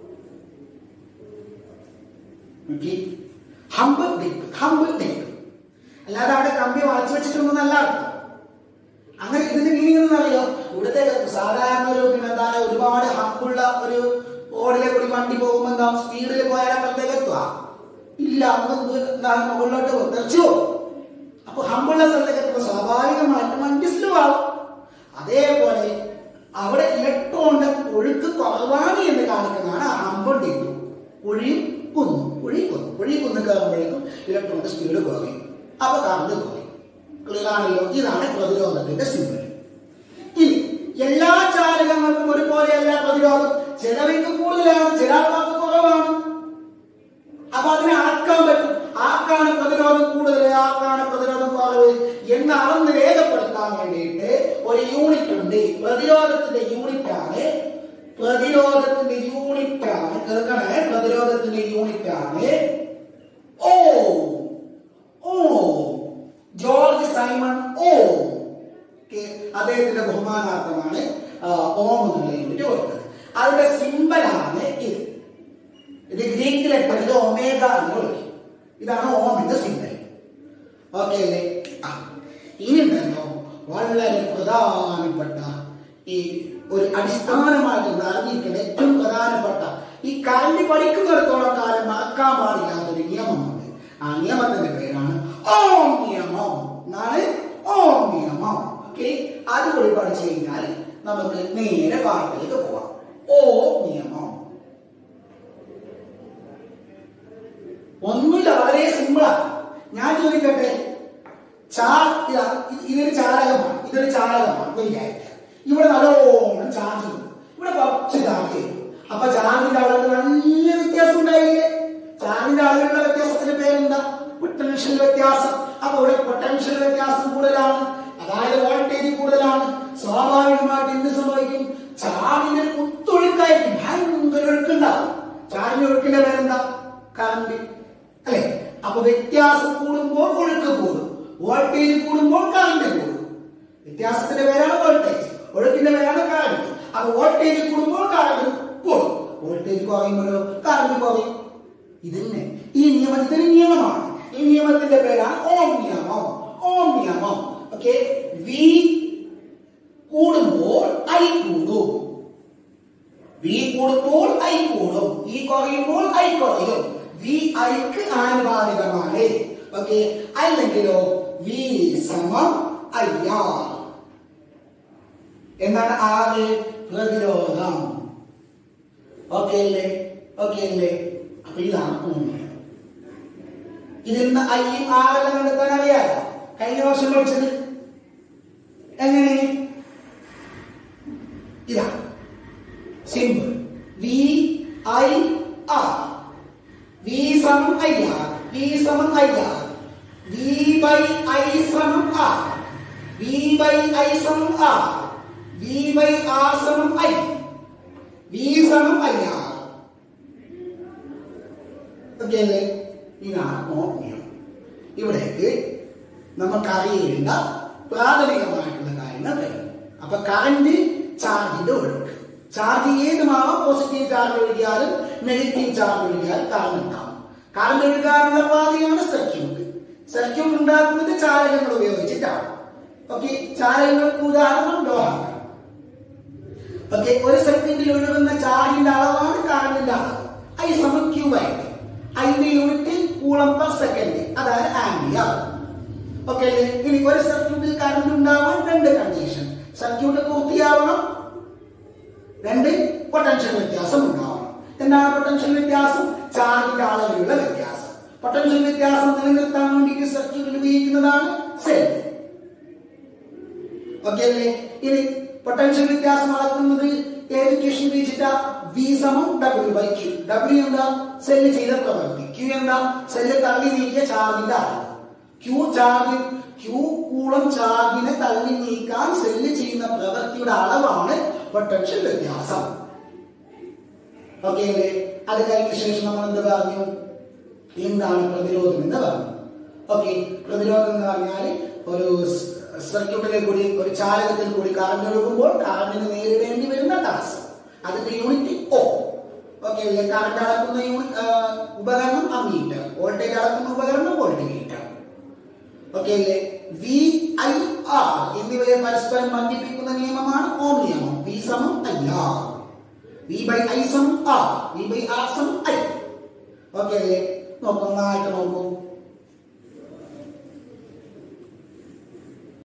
ഹമ്പ് ഡിക്ക് ഹമ്പ് ഡിക്ക് അല്ലാതെ അവിടെ കമ്പി വളച്ചു വെച്ചിട്ടുണ്ടെന്നല്ല അർത്ഥം അങ്ങനെ ഇതിന്റെ മീനിങ് എന്ന് അറിയോ ഇവിടുത്തെ സാധാരണ ഒരു പിന്നെ എന്താണ് ഒരുപാട് ഹമ്പുള്ള ഒരു റോഡിലെ കൂടി വണ്ടി പോകുമ്പോൾ എന്താ സ്പീഡിൽ പോയാൽ അപ്പുറത്തേക്ക് എത്തുക ഇല്ല അന്ന് എന്താണ് മുകളിലോട്ട് പോകും തെറിച്ചു പോകും അപ്പൊ ഹമ്പുള്ള സ്ഥലത്തേക്ക് എത്തുമ്പോൾ സ്വാഭാവികമായിട്ടും വണ്ടി സ്ലോ ആവും അതേപോലെ അവിടെ ഇലക്ട്രോണിന്റെ ഒഴുക്ക് കുറവാണ് എന്ന് കാണിക്കുന്നതാണ് ഹമ്പും ഡിക്കും കുഴിയും കുന്നും കുഴി കുന്നു കുഴി കുന്ന് കയറുമ്പോഴേക്കും ഇലക്ട്രോണിന്റെ സ്പീഡ് കുറയും അപ്പൊ കറണ്ട് കുറയും ക്ലിയർ ആണല്ലോ ഇതാണ് പ്രതിരോധത്തിന്റെ സിമ്പിൾ ഇനി എല്ലാ ചാലകങ്ങൾക്കും ഒരുപോലെയല്ല പ്രതിരോധം ചിലവയ്ക്ക് കൂടുതലാണ് ചില ആൾക്കാർക്ക് കുറവാണ് അപ്പൊ അതിനെ അളക്കാൻ പറ്റും ആർക്കാണ് പ്രതിരോധം കൂടുതൽ ആർക്കാണ് പ്രതിരോധം കുറവ് എന്ന് അളന്ന് രേഖപ്പെടുത്താൻ വേണ്ടിയിട്ട് ഒരു യൂണിറ്റ് ഉണ്ട് പ്രതിരോധത്തിന്റെ യൂണിറ്റ് ആണ് പ്രതിരോധത്തിന്റെ യൂണിറ്റ് ആണ് കേൾക്കണേ പ്രതിരോധത്തിന്റെ യൂണിറ്റ് ആണ് ഓ ഓ ജോർജ് സൈമൺ ഓ അദ്ദേഹത്തിന്റെ ബഹുമാനാർത്ഥമാണ് ആ, ഓം എന്നുള്ള യൂണിറ്റ് കൊടുത്തത് അതിന്റെ സിമ്പലാണ് ഇത് ഇത് ഗ്രീക്ക് ലെറ്റർ ഇത് ഒമേഗ എന്ന് വിളിക്കും ഇതാണ് ഓമിന്റെ സിമ്പൽ ഓക്കെ അല്ലേ ആ ഇനി ഉണ്ടല്ലോ വളരെ പ്രധാനപ്പെട്ട ഈ ഒരു അടിസ്ഥാനമായിട്ട് അറിഞ്ഞിരിക്കുന്ന ഏറ്റവും പ്രധാനപ്പെട്ട ഈ കറണ്ട് പഠിക്കുന്നിടത്തോളം കാലം മറക്കാൻ പാടില്ലാത്തൊരു നിയമമുണ്ട് ആ നിയമത്തിന്റെ പേരാണ് ഓം നിയമം എന്നാണ് ഓം നിയമം ഓക്കെ അത് കൂടി പഠിച്ചു കഴിഞ്ഞാൽ നമുക്ക് നേരെ പാട്ടിലേക്ക് പോവാം ഓം നിയമം ഒന്നുമില്ല വളരെ സിമ്പിളാണ് ഞാൻ ചോദിക്കട്ടെ ചാ ഇതാ, ഇത് ഇതൊരു ചാലകമാണ് ഇതൊരു ചാലകമാണ് എന്ന് വിചാരിക്കുക ഇവിടെ നല്ലോണം ചാർജ് ചെയ്തു ഇവിടെ കുറച്ച് ചാർജ് ചെയ്തു അപ്പൊ ചാർജിന്റെ അളവിൽ നല്ല വ്യത്യാസം ഉണ്ടായില്ലേ ചാർജിന്റെ അളവിലുള്ള വ്യത്യാസത്തിന്റെ പേരെന്താ പൊട്ടൻഷ്യൽ വ്യത്യാസം അപ്പൊ ഇവിടെ പൊട്ടൻഷ്യൽ വ്യത്യാസം കൂടുതലാണ് അതായത് വോൾട്ടേജ് കൂടുതലാണ് സ്വാഭാവികമായിട്ട് എന്ത് സംഭവിക്കും ചാർജിന്റെ ഒരു കുത്തൊഴുക്കായിരിക്കും ഭയങ്കര ഒഴുക്കുണ്ടാവും ചാർജിന്റെ ഒഴുക്കിന്റെ പേരെന്താ കറണ്ട് അല്ലെ അപ്പൊ വ്യത്യാസം കൂടുമ്പോൾ ഒഴുക്ക് കൂടും വോൾട്ടേജ് കൂടുമ്പോൾ കറണ്ട് കൂടും വ്യത്യാസത്തിന്റെ പേരാണ് വോൾട്ടേജ് ഒഴുക്കിന്റെ പേരാണ് കറണ്ട് അപ്പൊ വോൾട്ടേജ് കൂടുമ്പോൾ കറണ്ട് കൂടും വോൾട്ടേജ് കുറയുമ്പോഴോ കറണ്ട് കുറയും ഇതിന് ഈ നിയമത്തിന് നിയമമാണ് ഈ നിയമത്തിന്റെ പേരാണ് ഓം നിയമം ഓം നിയമം ഓക്കെ വി കൂടുമ്പോൾ ഐ കൂടും വി കൂടുമ്പോൾ ഐ കൂടും വി കുറയുമ്പോൾ ഐ കുറയും വി ഐക്ക് ആനുപാതികമാണ് ഓക്കെ അല്ലെങ്കിലോ വി സമം ഐ ആർ എന്താണ് ആറ് പ്രതിരോധം ഓക്കെ അല്ലേ ഓക്കെ അല്ലേ അപ്പൊ ഇതാണ് മൂന്ന് ഇതിൽ നിന്ന് ഐയും ആറെല്ലാം കണ്ടെത്താൻ അറിയാലോ കഴിഞ്ഞ വർഷം പഠിച്ചത് എങ്ങനെ ഇതാ simple V I R V സമം ഐ ആർ വി സമം I R V by I സമം ആർ വി ബൈ ഐ സമം ആർ വി ബൈ ആർ സമം ഐ വി സമം ഐ ആർ ഓക്കെ അല്ലേ ഇതാണ് ഓമ്യം ഇവിടേക്ക് നമുക്കറിയേണ്ട പ്രാഥമികമായിട്ടുള്ള കാര്യങ്ങൾ വരുന്നു അപ്പൊ കറണ്ട് ചാർജിന്റെ ഒഴുക്ക് ചാർജ് ഏതുമാവാം പോസിറ്റീവ് ചാർജ് ഒഴുകിയാലും നെഗറ്റീവ് ചാർജ് ഒഴുകിയാലും കറണ്ട് ഉണ്ടാവും കറണ്ട് ഒഴുകാനുള്ള പാതയാണ് സർക്യൂട്ട് സർക്യൂട്ട് ഉണ്ടാക്കുന്നത് ചാലകങ്ങൾ ഉപയോഗിച്ചിട്ടാണ് ഓക്കെ ചാലകങ്ങൾക്ക് ഉദാഹരണം ലോഹങ്ങൾ ഓക്കെ ഒരു സെക്കൻഡിൽ ഒഴുകുന്ന ചാർജിന്റെ അളവാണ് കറണ്ടിന്റെ അളവ് ഐ സമം ക്യൂ ആയിട്ട് അതിന്റെ യൂണിറ്റ് കൂളം പെർ സെക്കൻഡ് അതായത് ആംബിയർ ഓക്കെ അല്ലേ ഇനി ഒരു സർക്യൂട്ടിൽ കറണ്ട് ഉണ്ടാവാൻ രണ്ട് കണ്ടീഷൻ സർക്യൂട്ട് പൂർത്തിയാവണം രണ്ട് പൊട്ടൻഷ്യൽ വ്യത്യാസം ഉണ്ടാവണം എന്താണ് പൊട്ടൻഷ്യൽ വ്യത്യാസം ചാർജിന്റെ അളവിലുള്ള വ്യത്യാസം പൊട്ടൻഷ്യൽ വ്യത്യാസം നിലനിർത്താൻ വേണ്ടിയിട്ട് സർക്യൂട്ടിൽ ഉപയോഗിക്കുന്നതാണ് സെൽ ഓക്കെ അല്ലേ ഇനി പൊട്ടൻഷ്യൽ വ്യത്യാസം അളക്കുന്നത് ഏത് ക്വസ്റ്റ്യൻ ഉപയോഗിച്ചിട്ടാ വി സമം ഡബ്ല്യു ബൈ ക്യൂ ഡബ്ല്യു എന്താ സെല്ല് ചെയ്ത പ്രവൃത്തി ക്യൂ എന്താ സെല്ല് തള്ളി നീക്കിയ ചാർജിന്റെ അളവ് ക്യൂ ചാർജ് ക്യൂ കൂളം ചാർജിനെ തള്ളി നീക്കാൻ സെല്ല് ചെയ്യുന്ന പ്രവൃത്തിയുടെ അളവാണ് പൊട്ടൻഷ്യൽ വ്യത്യാസം ഓക്കെ അല്ലേ അത് കഴിഞ്ഞ ശേഷം നമ്മൾ എന്ത് പറഞ്ഞു എന്താണ് പ്രതിരോധം എന്ന് പറഞ്ഞു ഓക്കെ പ്രതിരോധം എന്ന് പറഞ്ഞാൽ ഒരു സർക്യൂട്ടിലെ കൂടി ഒരു ചാലകത്തിൽ കൂടി കറണ്ട് ഒഴുകുമ്പോൾ കറണ്ടിന് നേരിടേണ്ടി വരുന്ന ടാസ്ക് അതിന്റെ യൂണിറ്റ് ഓ ഓക്കെ അല്ലേ കറണ്ട് അളക്കുന്ന യൂണിറ്റ് ഉപകരണം അമ്മീറ്റർ വോൾട്ടേജ് അളക്കുന്ന ഉപകരണം വോൾട്ട്മീറ്റർ ഓക്കെ അല്ലേ വി ഐ ആർ എന്നിവയെ പരസ്പരം ബന്ധിപ്പിക്കുന്ന നിയമമാണ് ഓം നിയമം വി സമം I R V by I സമം ആർ വി ബൈ ആർ സമം ഐ ഓക്കെ അല്ലേ നോക്കുന്നതായിട്ട് നോക്കൂ